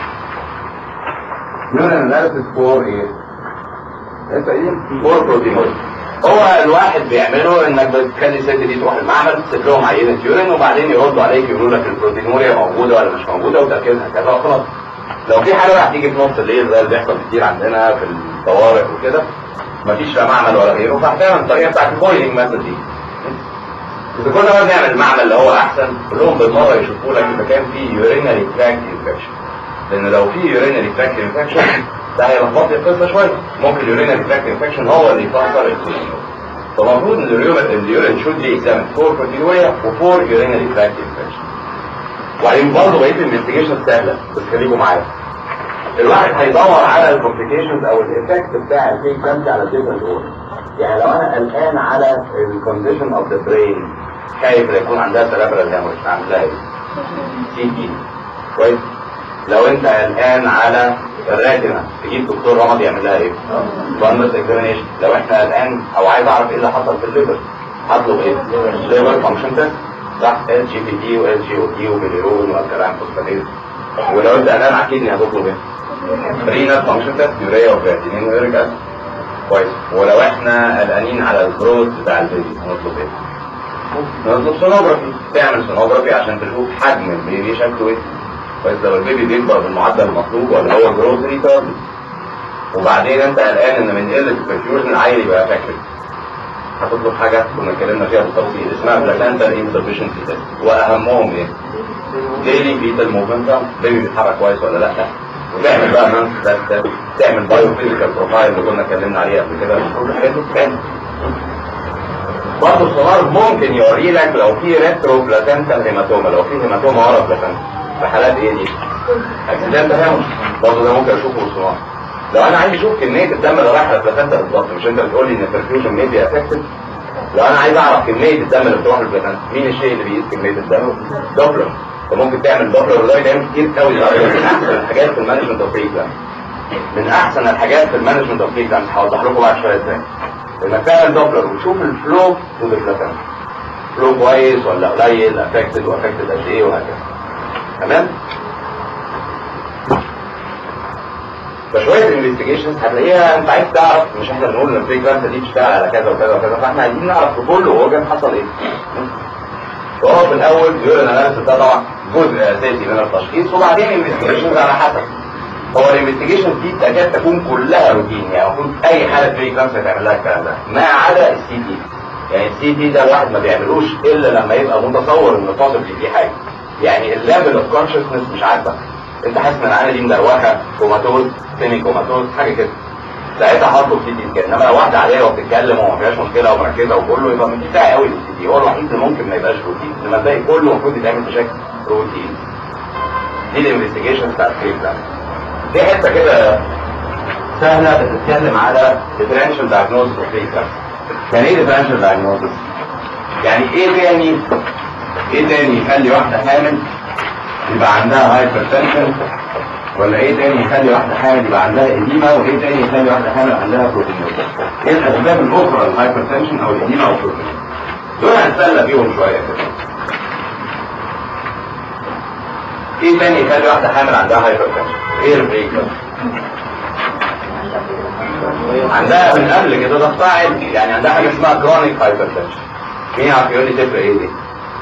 يورين اناليسيس فور ايه؟ انت ايه؟ فور بروتينوز هو الواحد بيعمله انك بتخلي الست دي تروح المعمل تسيب لهم عينه يورين وبعدين يردوا عليك يقولوا لك البروتينوريا موجوده ولا مش موجوده وتركيزها كذا وخلاص لو في حاله هتيجي في نص الليل زي اللي بيحصل كتير عندنا في الطوارئ وكده مفيش لا معمل ولا غيره فهتعمل الطريقه بتاعت البويلنج ميثود دي إذا كنا بقى بنعمل المعمل اللي هو أحسن كلهم بالمرة يشوفوا لك إذا كان في يورينري تراكت انفكشن لأن لو في يورينري تراكت انفكشن ده هيلخبط لي القصة شوية ممكن اليورينري تراكت انفكشن هو اللي يفسر الكولينور فالمفروض إن اليورين شود بي اكزامن فور بروتينوريا وفور يورينري تراكت انفكشن وبعدين برضه بقية الانفستيجيشن سهلة بس خليكم معايا الواحد هيدور على الكومبليكيشنز او الايفكت بتاع الفيك كامسي على الديفرنت اورجن يعني لو انا قلقان على الكونديشن اوف ذا برين خايف لا يكون عندها سلابرال هيموريج اعمل لها ايه؟ سي تي كويس لو انت قلقان على الراتنا تجيب دكتور رمض يعمل لها ايه؟ بانلس اكزامينيشن لو احنا قلقان او عايز اعرف ايه اللي حصل في الليفر هطلب ايه؟ ليفر فانكشن تيست صح ال جي بي تي وال جي او تي وبيليرون والكلام فوسفاتيز ولو انت قلقان على الكدني هتطلب ايه؟ رينال فانكشن تيست يوريا وكرياتينين ويوريك اسيد كويس ولو احنا قلقانين على الجروث بتاع البيبي هنطلب ايه؟ نطلب سونوجرافي تعمل سونوجرافي عشان تشوف حجم البيبي شكله ايه كويس لو البيبي بيكبر بالمعدل المطلوب ولا هو جروث ريتارد وبعدين انت قلقان ان من قله البرفيوجن العيل يبقى افكتد هتطلب حاجه كنا اتكلمنا فيها بالتفصيل اسمها بلاسنتال انسفشنسي تيست واهمهم ايه؟ ديلي فيتال موفمنت بيبي بيتحرك كويس ولا لا وتعمل بقى مانس تيست تعمل بايو فيزيكال بروفايل اللي كنا اتكلمنا عليه قبل كده كل الحاجات دي بتتعمل برضه السونار ممكن يوري لك لو في ريترو بلاسنتال هيماتوما لو في هيماتوما ورا بلاسنتا في حالات ايه دي؟ اكسيدنت هامش برضه ده ممكن اشوفه بالسونار لو انا عايز اشوف كميه الدم اللي رايحه للبلاسنتا بالظبط مش انت بتقول لي ان البرفيوجن ميبي افكتد لو انا عايز اعرف كميه الدم اللي بتروح للبلاسنتا مين الشيء اللي بيقيس كميه الدم؟ دوبلر فممكن تعمل دوبلر وده بيتعمل كتير قوي من احسن الحاجات في المانجمنت اوف من احسن الحاجات في المانجمنت اوف هوضح لكم بعد شويه ازاي انك تعمل دوبلر وتشوف الفلو تو ذا بلاسنتا فلو كويس ولا قليل افكتد وافكتد قد ايه وهكذا تمام فشويه انفستيجيشنز هتلاقيها انت عايز تعرف مش احنا بنقول ان الفريكونسي دي بتشتغل على كذا وكذا وكذا فاحنا عايزين نعرف في كل اورجن حصل ايه وهو في الاول بيقول الاناليسيس ده طبعا جزء اساسي من التشخيص وبعدين انفستيجيشنز على حسب هو الانفستيجيشن دي تكاد تكون كلها روتين يعني المفروض اي حاله فريكونسي تعمل لها الكلام ده ما عدا السي تي يعني السي تي ده الواحد ما بيعملوش الا لما يبقى متصور ان فاضل في حاجه يعني الليفل اوف كونشسنس مش عاجبك انت حاسس ان العينه دي مدروخه كوماتوز سيمي كوماتوز حاجه كده ساعتها حطه في سي تي انما لو واحده عاديه وبتتكلم وما فيهاش مشكله ومركزه وكله يبقى مش قوي للسي تي هو الوحيد اللي ممكن ما يبقاش روتين انما الباقي كله المفروض يتعمل بشكل روتين دي الانفستيجيشن بتاعت فريكونسي دي حته كده سهله بتتكلم على differential diagnosis of frequency يعني ايه differential diagnosis؟ يعني ايه تاني ايه تاني يخلي واحده حامل يبقى عندها هايبرتنشن ولا ايه تاني يخلي واحده حامل يبقى عندها اديما وايه تاني يخلي واحده حامل عندها بروتينوز ايه الاسباب الاخرى للهايبرتنشن او الاديما او البروتينوز دول هنتسلى فيهم شويه كده ايه تاني يخلي واحده حامل عندها هايبرتنشن ايه البريك عندها من قبل كده ضغط عالي يعني عندها حاجه اسمها كرونيك هايبرتنشن مين يعرف يقول لي تفرق ايه دي؟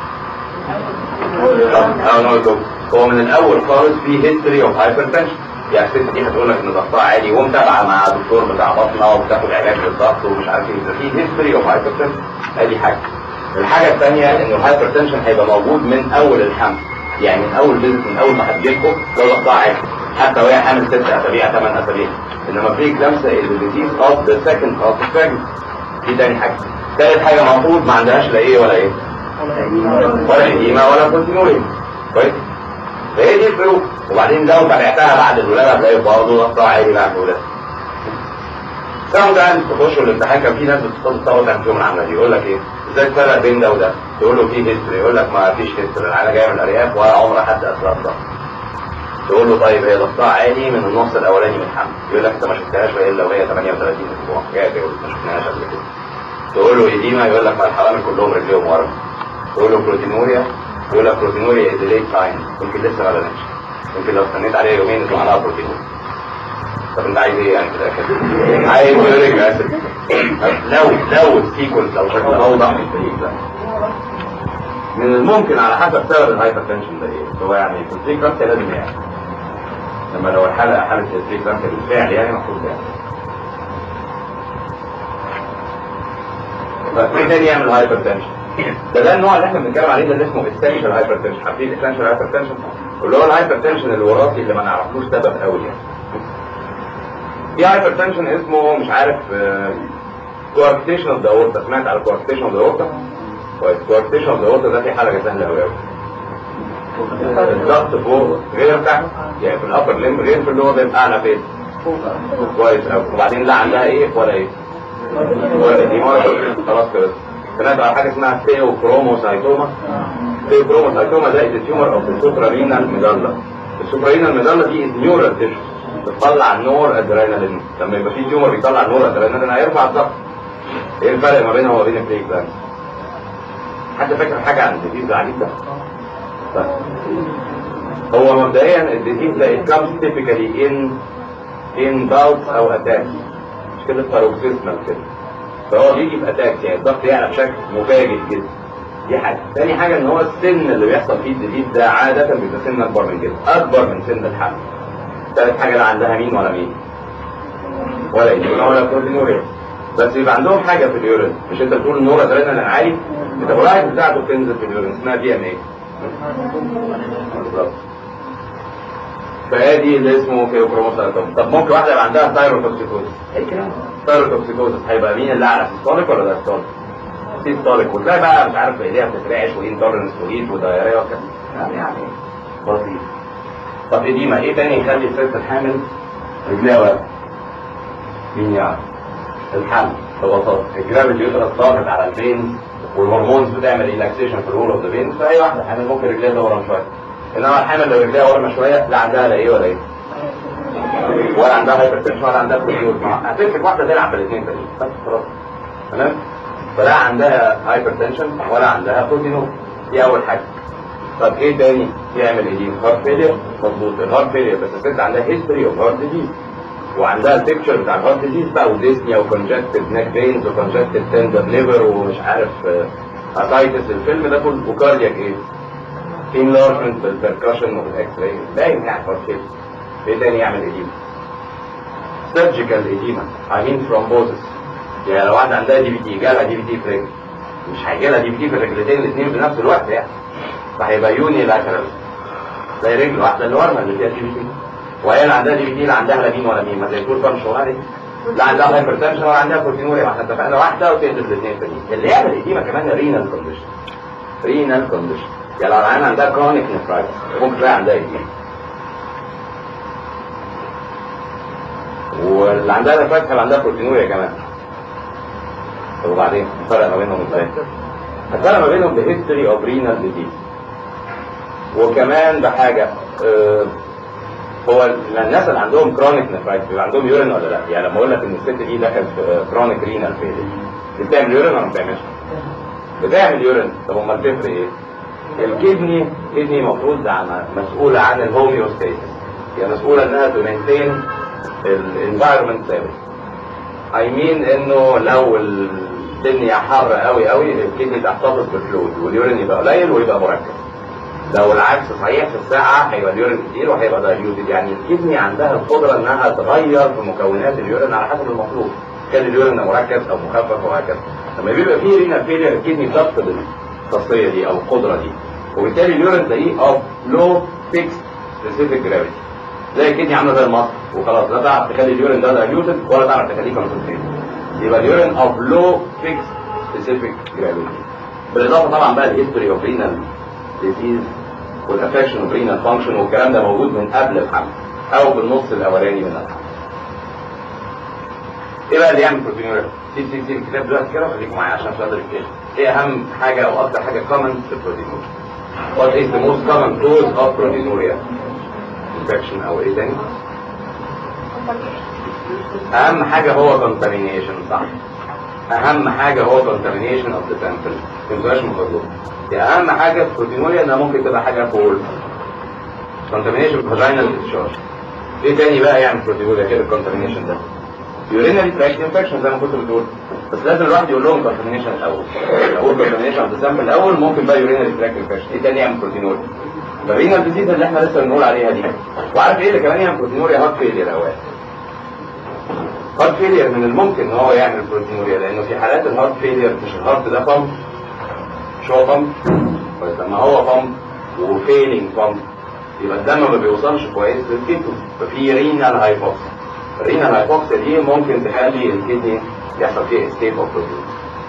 طب انا نقول لكم هو من الاول خالص في هيستوري اوف هايبرتنشن يعني الست دي هتقول لك ان ضغطها عالي ومتابعه مع دكتور بتاع بطنه وبتاخد علاج للضغط ومش عارف ايه في هيستوري اوف هايبرتنشن ادي حاجه الحاجه الثانيه ان الهايبرتنشن هيبقى موجود من اول الحمل يعني من اول بيزنس من اول ما هتجيلكم لو ضغطها عالي حتى وهي حامل ست اسابيع ثمان اسابيع انما في كلامسه الديزيز اوف ذا سكند اوف ذا دي تاني حاجه ثالث حاجه المفروض ما عندهاش لا ايه ولا ايه ولا إديمة ولا كونتينوري كويس فهي دي الفروق وبعدين لو تابعتها بعد الولادة هتلاقي برضه ضغطها عالي بعد الولادة ساعة ده تخشوا الامتحان كان في ناس بتتصل تصور تعمل فيهم العملية دي يقول لك ايه ازاي تفرق بين ده وده تقول له في هيستوري يقول لك ما فيش هيستوري العيله جايه من الارياف ولا عمر حد اسرع ضغط تقول له طيب هي ضغطها عالي من النص الاولاني من الحمل يقول لك انت ما شفتهاش الا وهي 38 اسبوع جايه يقول ما شفناهاش قبل كده تقول له ايديما يقول لك ما الحوامل كلهم رجليهم ورا تقول له بروتينوريا يقول لك بروتينوريا از ليت ساين يمكن لسه ما بانتش يمكن لو استنيت عليها يومين يطلع لها بروتينوريا طب انت عايز ايه يعني في الاخر؟ عايز يوريك اسيد لو لو السيكونس لو شكله اوضح من الفريق ده من الممكن على حسب سبب الهايبرتنشن ده ايه هو يعني في الفريكونسي لازم يعني لما لو الحاله حاله الفريكونسي بالفعل يعني المفروض يعني فايه تاني يعمل هايبرتنشن ده ده النوع اللي احنا بنتكلم عليه ده اللي اسمه اسينشال هايبرتنشن عارفين اسينشال هايبرتنشن اللي هو الهايبرتنشن الوراثي اللي ما نعرفلوش سبب قوي يعني في هايبرتنشن اسمه مش عارف كواركتيشن اوف ذا اورتا سمعت على كواركتيشن اوف ذا اورتا كويس كواركتيشن اوف ذا اورتا ده في حاجه سهله قوي قوي الضغط فوق غير تحت يعني في الابر ليم غير في اللور ليم اعلى فين كويس قوي وبعدين لا عندها ايه ولا ايه ولا دي مرة خلاص كده سمعت على حاجه اسمها ثيو كروموسايتوما ثيو كروموسايتوما ده التيومر اوف السوبرارينال ميدالا السوبرارينال ميدالا دي نيورال تيشو بتطلع نور ادرينالين لما يبقى في تيومر بيطلع نور ادرينالين هيرفع الضغط ايه الفرق ما بينها وما بين البريك بلانس حد فاكر حاجه عن الديزيز العجيب ده طيب. هو مبدئيا الديزيز ده it comes typically in in bouts او attacks مش كده paroxysmal كده فهو بيجي في اتاكس يعني الضغط يعلى بشكل مفاجئ جدا دي حاجه ثاني حاجه ان هو السن اللي بيحصل فيه الديزيز ده عاده بيبقى سن اكبر من كده اكبر من سن الحمل ثالث حاجه لا عندها مين ولا مين ولا ايه ولا بروتينوريا بس يبقى عندهم حاجه في اليورين مش انت بتقول النور ادرينالين عالي الميتابولايت بتاعته بتنزل في اليورين اسمها دي ام اي بالظبط فادي اللي اسمه كيوكروموسايتوم طب ممكن واحده يبقى عندها ثايروتوكسيكوزس ايه الكلام ثايروتوكسيكوزس هيبقى مين اللي اعلى سيستوليك ولا دايستوليك؟ سيستوليك وتلاقي بقى مش عارف ايديها بتترعش وانتولرنس وهيت ودايريا وكده يعني يعني بسيط طب اديما ايه تاني يخلي الست الحامل رجليها واقفه؟ مين يعرف؟ الحمل ببساطه الجرام اليوترس ضاغط على الفين والهرمونز بتعمل ريلاكسيشن في الرول اوف ذا فين فاي واحده حامل ممكن رجليها تورم شويه انما الحامل لو رجليها ورمه شويه لا عندها لا ايه ولا ايه ولا عندها هايبرتنشن ولا عندها كورتيزول هتمسك واحده تلعب بالاثنين تاني بس خلاص تمام فلا عندها هايبرتنشن ولا عندها بروتينول دي اول حاجه طب ايه تاني يعمل ايه هارت فيلير مظبوط الهارت فيلير بس الست عندها هيستوري اوف هارت ديزيز وعندها البيكتشر بتاع الهارت ديزيز بقى وديسنيا وكونجكتيف نيك فينز وكونجكتيف تندر ليفر ومش عارف اتايتس الفيلم ده كله وكاردياك ايه انلارجمنت بالبركشن والاكس راي باين يعني هارت فيلير ايه تاني يعمل ايديما سيرجيكال ايديما عاملين ثرومبوزس يعني لو واحده عندها دي بي تي جالها دي بي تي في رجل مش هيجي لها دي بي تي في الرجلتين الاثنين في نفس الوقت يعني فهيبقى يوني لاترال زي رجل واحده اللي ورمه اللي فيها دي بي تي وهي اللي عندها دي بي تي لا عندها لا مين ولا مين ما زي طول فان شغالي لا عندها هايبرتنشن ولا عندها كورتينوريا ما احنا اتفقنا واحده وتقدر الاثنين التانيين اللي يعمل ايديما كمان رينال كونديشن رينال كونديشن يعني لو العيان عندها كرونيك نفرايتس ممكن تلاقي عندها ايديما واللي عندها نفرايتس هيبقى عندها بروتينوريا كمان طب وبعدين الفرق ما بينهم ازاي؟ الفرق ما بينهم بهيستوري اوف رينال ديزيز وكمان بحاجه آه هو الناس اللي عندهم كرونيك نفرايتس بيبقى عندهم يورين ولا لا؟ يعني لما اقول لك ان الست دي دخلت في كرونيك رينال فيلير دي بتعمل يورين ولا ما بتعملش؟ بتعمل يورين طب امال تفرق ايه؟ الكدني الكدني المفروض مسؤوله عن الهوميوستاسيس هي مسؤوله انها تمنتين الانفايرمنت ثابت اي مين انه لو الدنيا حر قوي قوي الكدني تحتفظ بالفلويد واليورين يبقى قليل ويبقى مركز لو العكس صحيح في الساعة هيبقى اليورين كتير وهيبقى دايليوتد يعني الكدني عندها القدرة انها تغير في مكونات اليورين على حسب المطلوب كان اليورين مركز او مخفف وهكذا لما بيبقى فيه رينا فيلير الكدني بتفقد الخاصية دي او القدرة دي وبالتالي اليورين تلاقيه اوف لو فيكس سبيسيفيك جرافيتي زي الكدني عامله زي المصر وخلاص لا تعرف تخلي اليورين ده دايليوتد ولا تعرف تخليه كونسنتريت يبقى اليورين اوف لو فيكس سبيسيفيك جرافيتي بالاضافه طبعا بقى الهيستوري اوف رينال ديزيز والافكشن اوف رينال فانكشن والكلام ده موجود من قبل الحمل او في النص الاولاني من الحمل ايه بقى اللي يعمل بروتينوريا سيب سيب سيب الكتاب دلوقتي كده وخليكم معايا عشان مش قادر افتكر ايه اهم حاجه او اكتر حاجه كومن في البروتينوريا What is the most common cause of proteinuria? Infection او ايه تاني؟ اهم حاجه هو contamination صح اهم حاجه هو contamination of the sample ما تنساش من فضلكم دي اهم حاجه في البروتينوريا انها ممكن تبقى حاجه فول contamination of vaginal discharge ايه تاني بقى يعمل بروتينوريا غير الكونتامينيشن ده urinary tract infection زي ما كنت بتقول بس لازم الواحد يقول لهم contamination الاول اقول contamination of the sample الاول ممكن بقى urinary tract infection ايه تاني يعمل بروتينوريا الرينال ديزيز اللي احنا لسه بنقول عليها دي وعارف ايه اللي كمان يعمل بروتينوريا هارت فيلير اوقات هارت فيلير من الممكن ان هو يعمل بروتينوريا لانه في حالات الهارت فيلير مش الهارت ده بامب مش هو بامب بس لما هو بامب وفيلينج بامب يبقى الدم ما بيوصلش كويس للكيتو ففي رينال هايبوكسيا الرينال هايبوكسيا دي ممكن تخلي الكدني يحصل فيها اسكيب اوف بروتين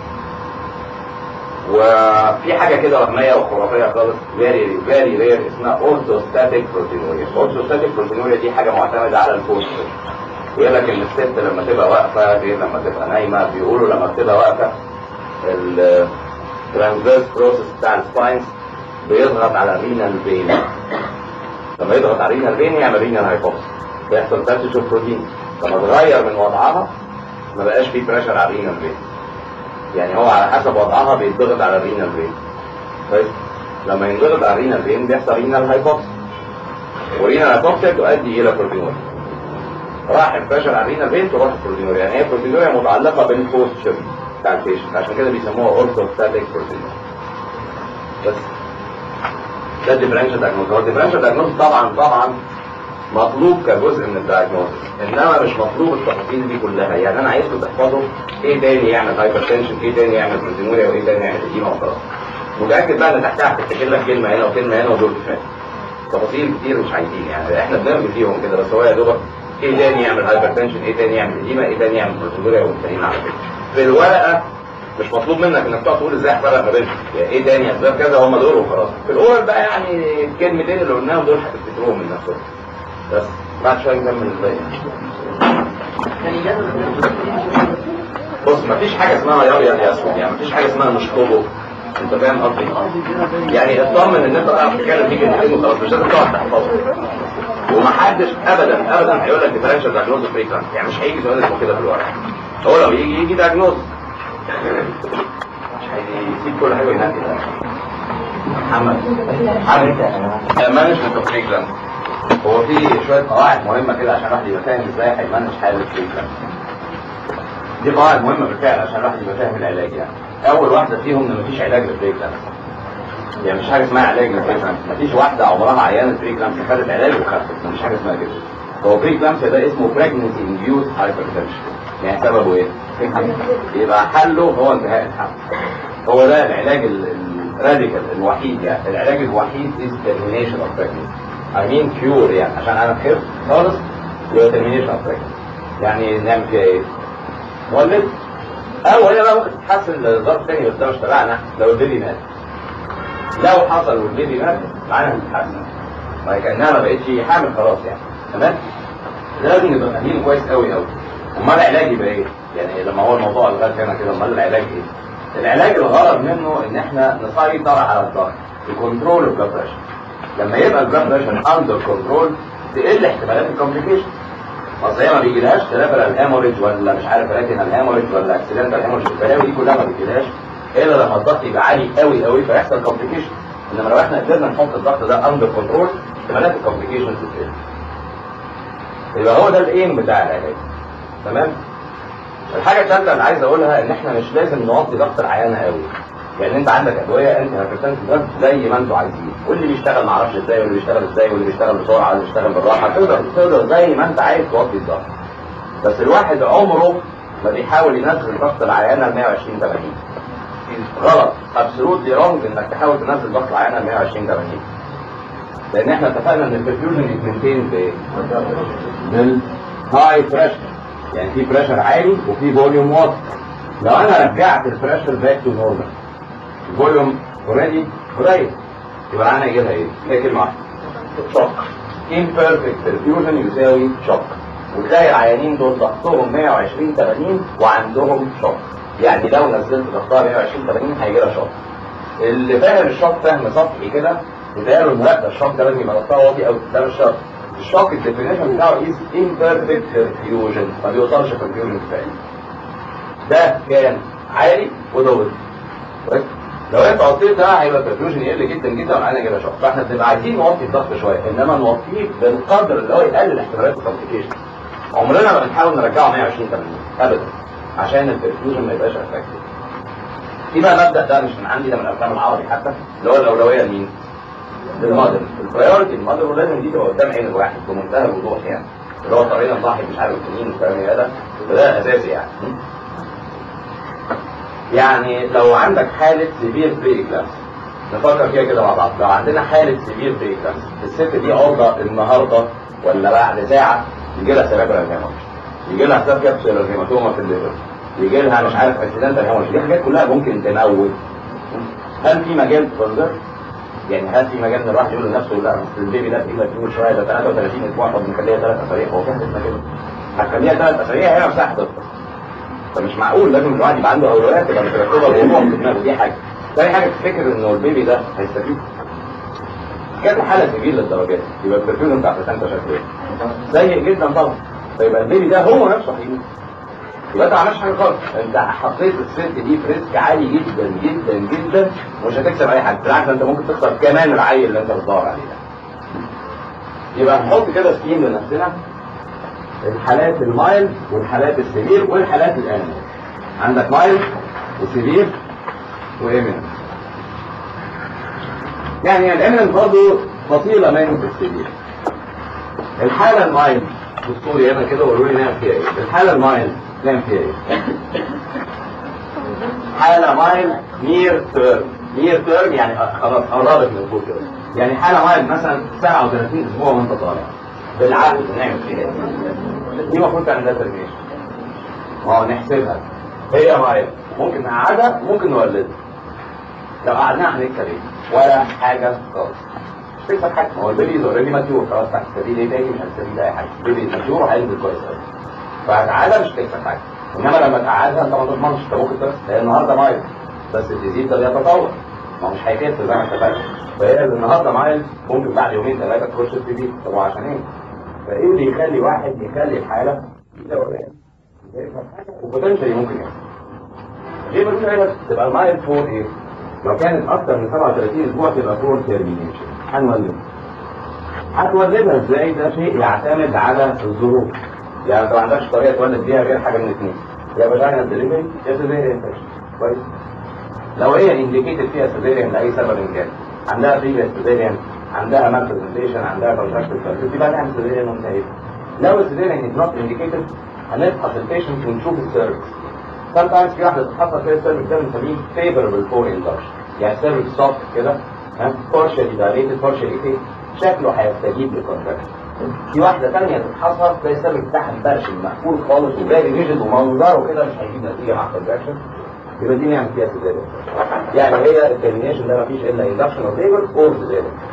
وفي حاجه كده وهميه وخرافيه خالص فيري فيري رير اسمها اورثوستاتيك بروتينوريا اورثوستاتيك بروتينوريا دي حاجه معتمده على البوستر يقول لك ان الست لما تبقى واقفه غير لما تبقى نايمه بيقولوا لما بتبقى واقفه الترانزفيرس بروسيس بتاع السباينز بيضغط على الرينال فين لما يضغط على الرينال فين يعمل رينال هايبوكسيا بيحصل تنتج بروتين لما تغير من وضعها ما بقاش فيه بريشر على الرينال فين يعني هو على حسب وضعها بيتضغط على الرينال فين كويس لما ينضغط على الرينال فين بيحصل رينال هايبوكسيا ورينال هايبوكسيا تؤدي الى بروتينوريا راح البريشر على الرينال فين تروح البروتينوريا يعني هي البروتينوريا متعلقه بالبوستشر بتاع البيشنت عشان كده بيسموها اورثوستاتيك بروتينوريا بس ده الديفرنشال دايجنوز هو الديفرنشال دايجنوز طبعا طبعا مطلوب كجزء من الدايجنوستس انما مش مطلوب التفاصيل دي كلها يعني انا عايزكم تحفظوا ايه تاني يعمل هايبرتنشن ايه تاني يعمل بروتينوريا وايه تاني يعمل اديمه وخلاص متاكد بقى ان تحتها هتفتكر لك كلمه هنا وكلمه هنا ودول كفايه تفاصيل كتير مش عايزين يعني احنا بنرمي فيهم كده بس هو يا دوبك ايه تاني يعمل هايبرتنشن ايه تاني يعمل اديمه ايه تاني يعمل بروتينوريا ومنتهيين على كده في الورقه مش مطلوب منك انك تقعد تقول ازاي افرق ما بينهم يعني ايه تاني اسباب كذا هم دول وخلاص في الاول بقى يعني الكلمتين اللي قلناهم دول هتفتكروهم من نفسهم بس بعد شويه نكمل ازاي بص مفيش حاجه اسمها يا ابيض يا اسود يعني مفيش حاجه اسمها مش طوبه انت فاهم قصدي يعني اطمن ان انت تعرف تتكلم فيه كلمتين وخلاص مش لازم تقعد تحفظه ومحدش ابدا ابدا هيقول لك ديفرنشال دايجنوز فريكوانت يعني مش هيجي سؤال اسمه كده في الورقه هو لو يجي يجي دايجنوز مش هيسيب كل حاجه وينقي ده محمد محمد مانجمنت اوف فريكوانت هو في شويه قواعد مهمه كده عشان الواحد يبقى فاهم ازاي هيمانج حاله الفريكوانت دي قواعد مهمه بالفعل عشان الواحد يبقى فاهم العلاج يعني اول واحده فيهم ان مفيش علاج للفريكوانت يعني مش حاجه اسمها علاج للفريكوانت مفيش واحده عمرها عيانه فريكوانت خدت علاج وخفت مفيش حاجه اسمها كده هو فريكوانت ده اسمه pregnancy induced hypertension يعني سببه ايه؟ يبقى حله هو انتهاء الحمل هو ده العلاج الراديكال الوحيد يعني العلاج الوحيد is termination of pregnancy I mean cure يعني عشان انا خف خالص يبقى termination of pregnancy يعني نعمل فيها ايه؟ مولد او هي بقى ممكن تتحسن لظرف تاني بس ده مش تبعنا لو البيبي مات لو حصل والبيبي مات معناها تتحسن ما كانها ما بقتش حامل خلاص يعني تمام لازم نبقى فاهمين كويس قوي قوي امال العلاج يبقى ايه يعني لما هو الموضوع لغايه هنا كده امال العلاج ايه العلاج الغرض منه ان احنا نسيطر على الضغط الكنترول البلاد بريشر لما يبقى البلاد بريشر اندر كنترول تقل احتمالات الكومبليكيشن اصل هي ما بيجيلهاش تلافر الهيموريج ولا مش عارف لكن الهيموريج ولا اكسيدنت الهيموريج البلاوي دي كلها ما بيجيلهاش الا لما الضغط يبقى عالي قوي قوي فيحصل كومبليكيشن انما لو احنا قدرنا نحط الضغط ده اندر كنترول احتمالات الكومبليكيشن تقل يبقى هو ده الايم بتاع العلاج تمام الحاجه الثالثه اللي عايز اقولها ان احنا مش لازم نوطي ضغط العيانه قوي يعني انت عندك ادويه انت هترتنت ضغط زي ما انتوا عايزين واللي بيشتغل ما اعرفش ازاي واللي بيشتغل ازاي واللي بيشتغل بسرعه واللي بيشتغل بالراحه تقدر تقدر زي ما انت عايز توطي الضغط بس الواحد عمره ما بيحاول ينزل ضغط العيانه ل 120 80 غلط ابسولوتلي رونج انك تحاول تنزل ضغط العيانه ل 120 80 لان احنا اتفقنا ان البرفيوجن يتمنتين بايه؟ بالهاي بريشر يعني في بريشر عالي وفي فوليوم واطي لو انا رجعت البريشر باك تو نورمال الفوليوم اوريدي قليل يبقى انا يجيبها ايه؟ هي كلمه واحده شوك imperfect perfusion يساوي شوك وتلاقي العيانين دول ضغطهم 120 80 وعندهم شوك يعني لو نزلت ضغطها 120 80 هيجي لها شوك اللي فاهم الشوك فهم سطحي كده يتقالوا ان لا ده الشوك ده لازم يبقى ضغطها واطي قوي ده مش شرط الشوك الديفينيشن بتاعه از imperfect perfusion ما بيوصلش perfusion كفايه ده كان عالي وده وطي كويس لو انت قطيت ده هيبقى perfusion يقل جدا جدا ومعانا كده شوك فاحنا بنبقى عايزين نوطي الضغط شويه انما نوطيه بالقدر اللي هو يقلل احتمالات الكومبليكيشن عمرنا ما بنحاول نرجعه 120 80 ابدا عشان البرفيوجن ما يبقاش افكتيف في بقى مبدا ده مش من عندي ده من الافلام العربي حتى اللي هو الاولويه لمين؟ للمادر البرايورتي المادر ولازم دي تبقى قدام عين الواحد بمنتهى الوضوح يعني اللي هو طريقه نضحي مش عارف مين والكلام ده فده اساسي يعني يعني لو عندك حاله سيفير بري اكلامس نفكر فيها كده مع بعض لو عندنا حاله سيفير بري اكلامس الست دي عرضه النهارده ولا بعد ساعه يجي لها سيريبرال هيموريج يجي لها سب كابسولار هيماتوما في الليفر يجي لها مش عارف اكسيدنتال هيموريج دي حاجات كلها ممكن تموت هل في مجال تفرزر؟ يعني هل في مجال ان الواحد يقول لنفسه لا اصل البيبي ده تقيل كتير شويه ده 33 اسبوع طب نخليها ثلاث اسابيع هو في حاجه اسمها كده هتخليها ثلاث اسابيع هي نفسها هتفطر فمش معقول لازم الواحد يبقى عنده اولويات تبقى مترتبه الموضوع في دماغه دي حاجه ثاني حاجه تفتكر انه البيبي ده هيستفيد كانت حاله سبيل للدرجات يبقى البرفيوم بتاع بلاسنتا شكله ايه؟ سيء جدا طبعا فيبقى البيبي ده هو نفسه هيموت يبقى انت ما عملتش حاجه خالص انت حطيت الست دي في ريسك عالي جدا جدا جدا ومش هتكسب اي حاجه بالعكس انت ممكن تخسر كمان العيل اللي انت بتدور عليه ده يبقى نحط كده سكيم لنفسنا الحالات المايل والحالات السيفير والحالات الامن عندك مايل وسيفير وامن يعني الامن برضه فصيله من السيفير الحالة المايل بصوا لي هنا كده وقولوا لي نعمل فيها ايه الحالة المايل نعمل فيها ايه حالة مايل نير تيرم نير تيرم يعني خلاص قربت من فوق كده يعني حالة مايل مثلا 37 اسبوع وانت طالع بالعقل نعمل فيها ايه دي المفروض تعمل لها ترميشن ما هو نحسبها هي مايل ممكن نقعدها ممكن نولدها لو قعدناها هنكسب ايه ولا حاجة خالص مش تكسب حاجة ما هو البيبي اوريدي ماتيور خلاص تحت السبيل ايه تاني مش هتستفيد اي حاجة البيبي ماتيور وهينزل كويس قوي فهتقعدها مش تكسب حاجة انما لما تقعدها انت ما تضمنش انت ممكن تخسر هي النهارده مايل بس الديزيز ده بيتطور ما هو مش هيخف زي ما اتفقنا فهي النهارده مايل ممكن بعد يومين ثلاثه تخش الديزيز طب وعشان ايه؟ فايه اللي يخلي واحد يخلي الحاله دوران وبوتنشالي ممكن يحصل ليه بقول ايه بس تبقى المايل فور ايه؟ لو كانت اكتر من 37 اسبوع تبقى فور تيرمينيشن هنولدها هتولدها ازاي ده شيء يعتمد على الظروف يعني انت ما عندكش طريقه تولد بيها غير حاجه من اثنين يا فاجينا ديليفري يا سيزيريان انفكشن كويس لو هي انديكيتد فيها سيزيريان لاي سبب كان عندها بريفيس سيزيريان عندها مالبرزنتيشن عندها كونتراكتد فيرتيلتي بقى نعمل سيزيريان وانتهيت لو السيزيريان از نوت انديكيتد هنفحص البيشنت ونشوف السيرفكس sometimes في واحده تتحصل فيها السيرفكس ده بنسميه favorable for induction يعني السيرفكس سوفت كده ها partially dilated partially ايه شكله هيستجيب للكونتراكشن في واحدة تانية تتحصل تلاقي السبب بتاعها مبرشم مقفول خالص وباقي ريجد ومنظره كده مش هيجيب نتيجة مع الكونتراكشن يبقى دي نعمل فيها سيزاريان يعني هي الترمينيشن ده مفيش الا اندكشن اوف ليبر اور سيزاريان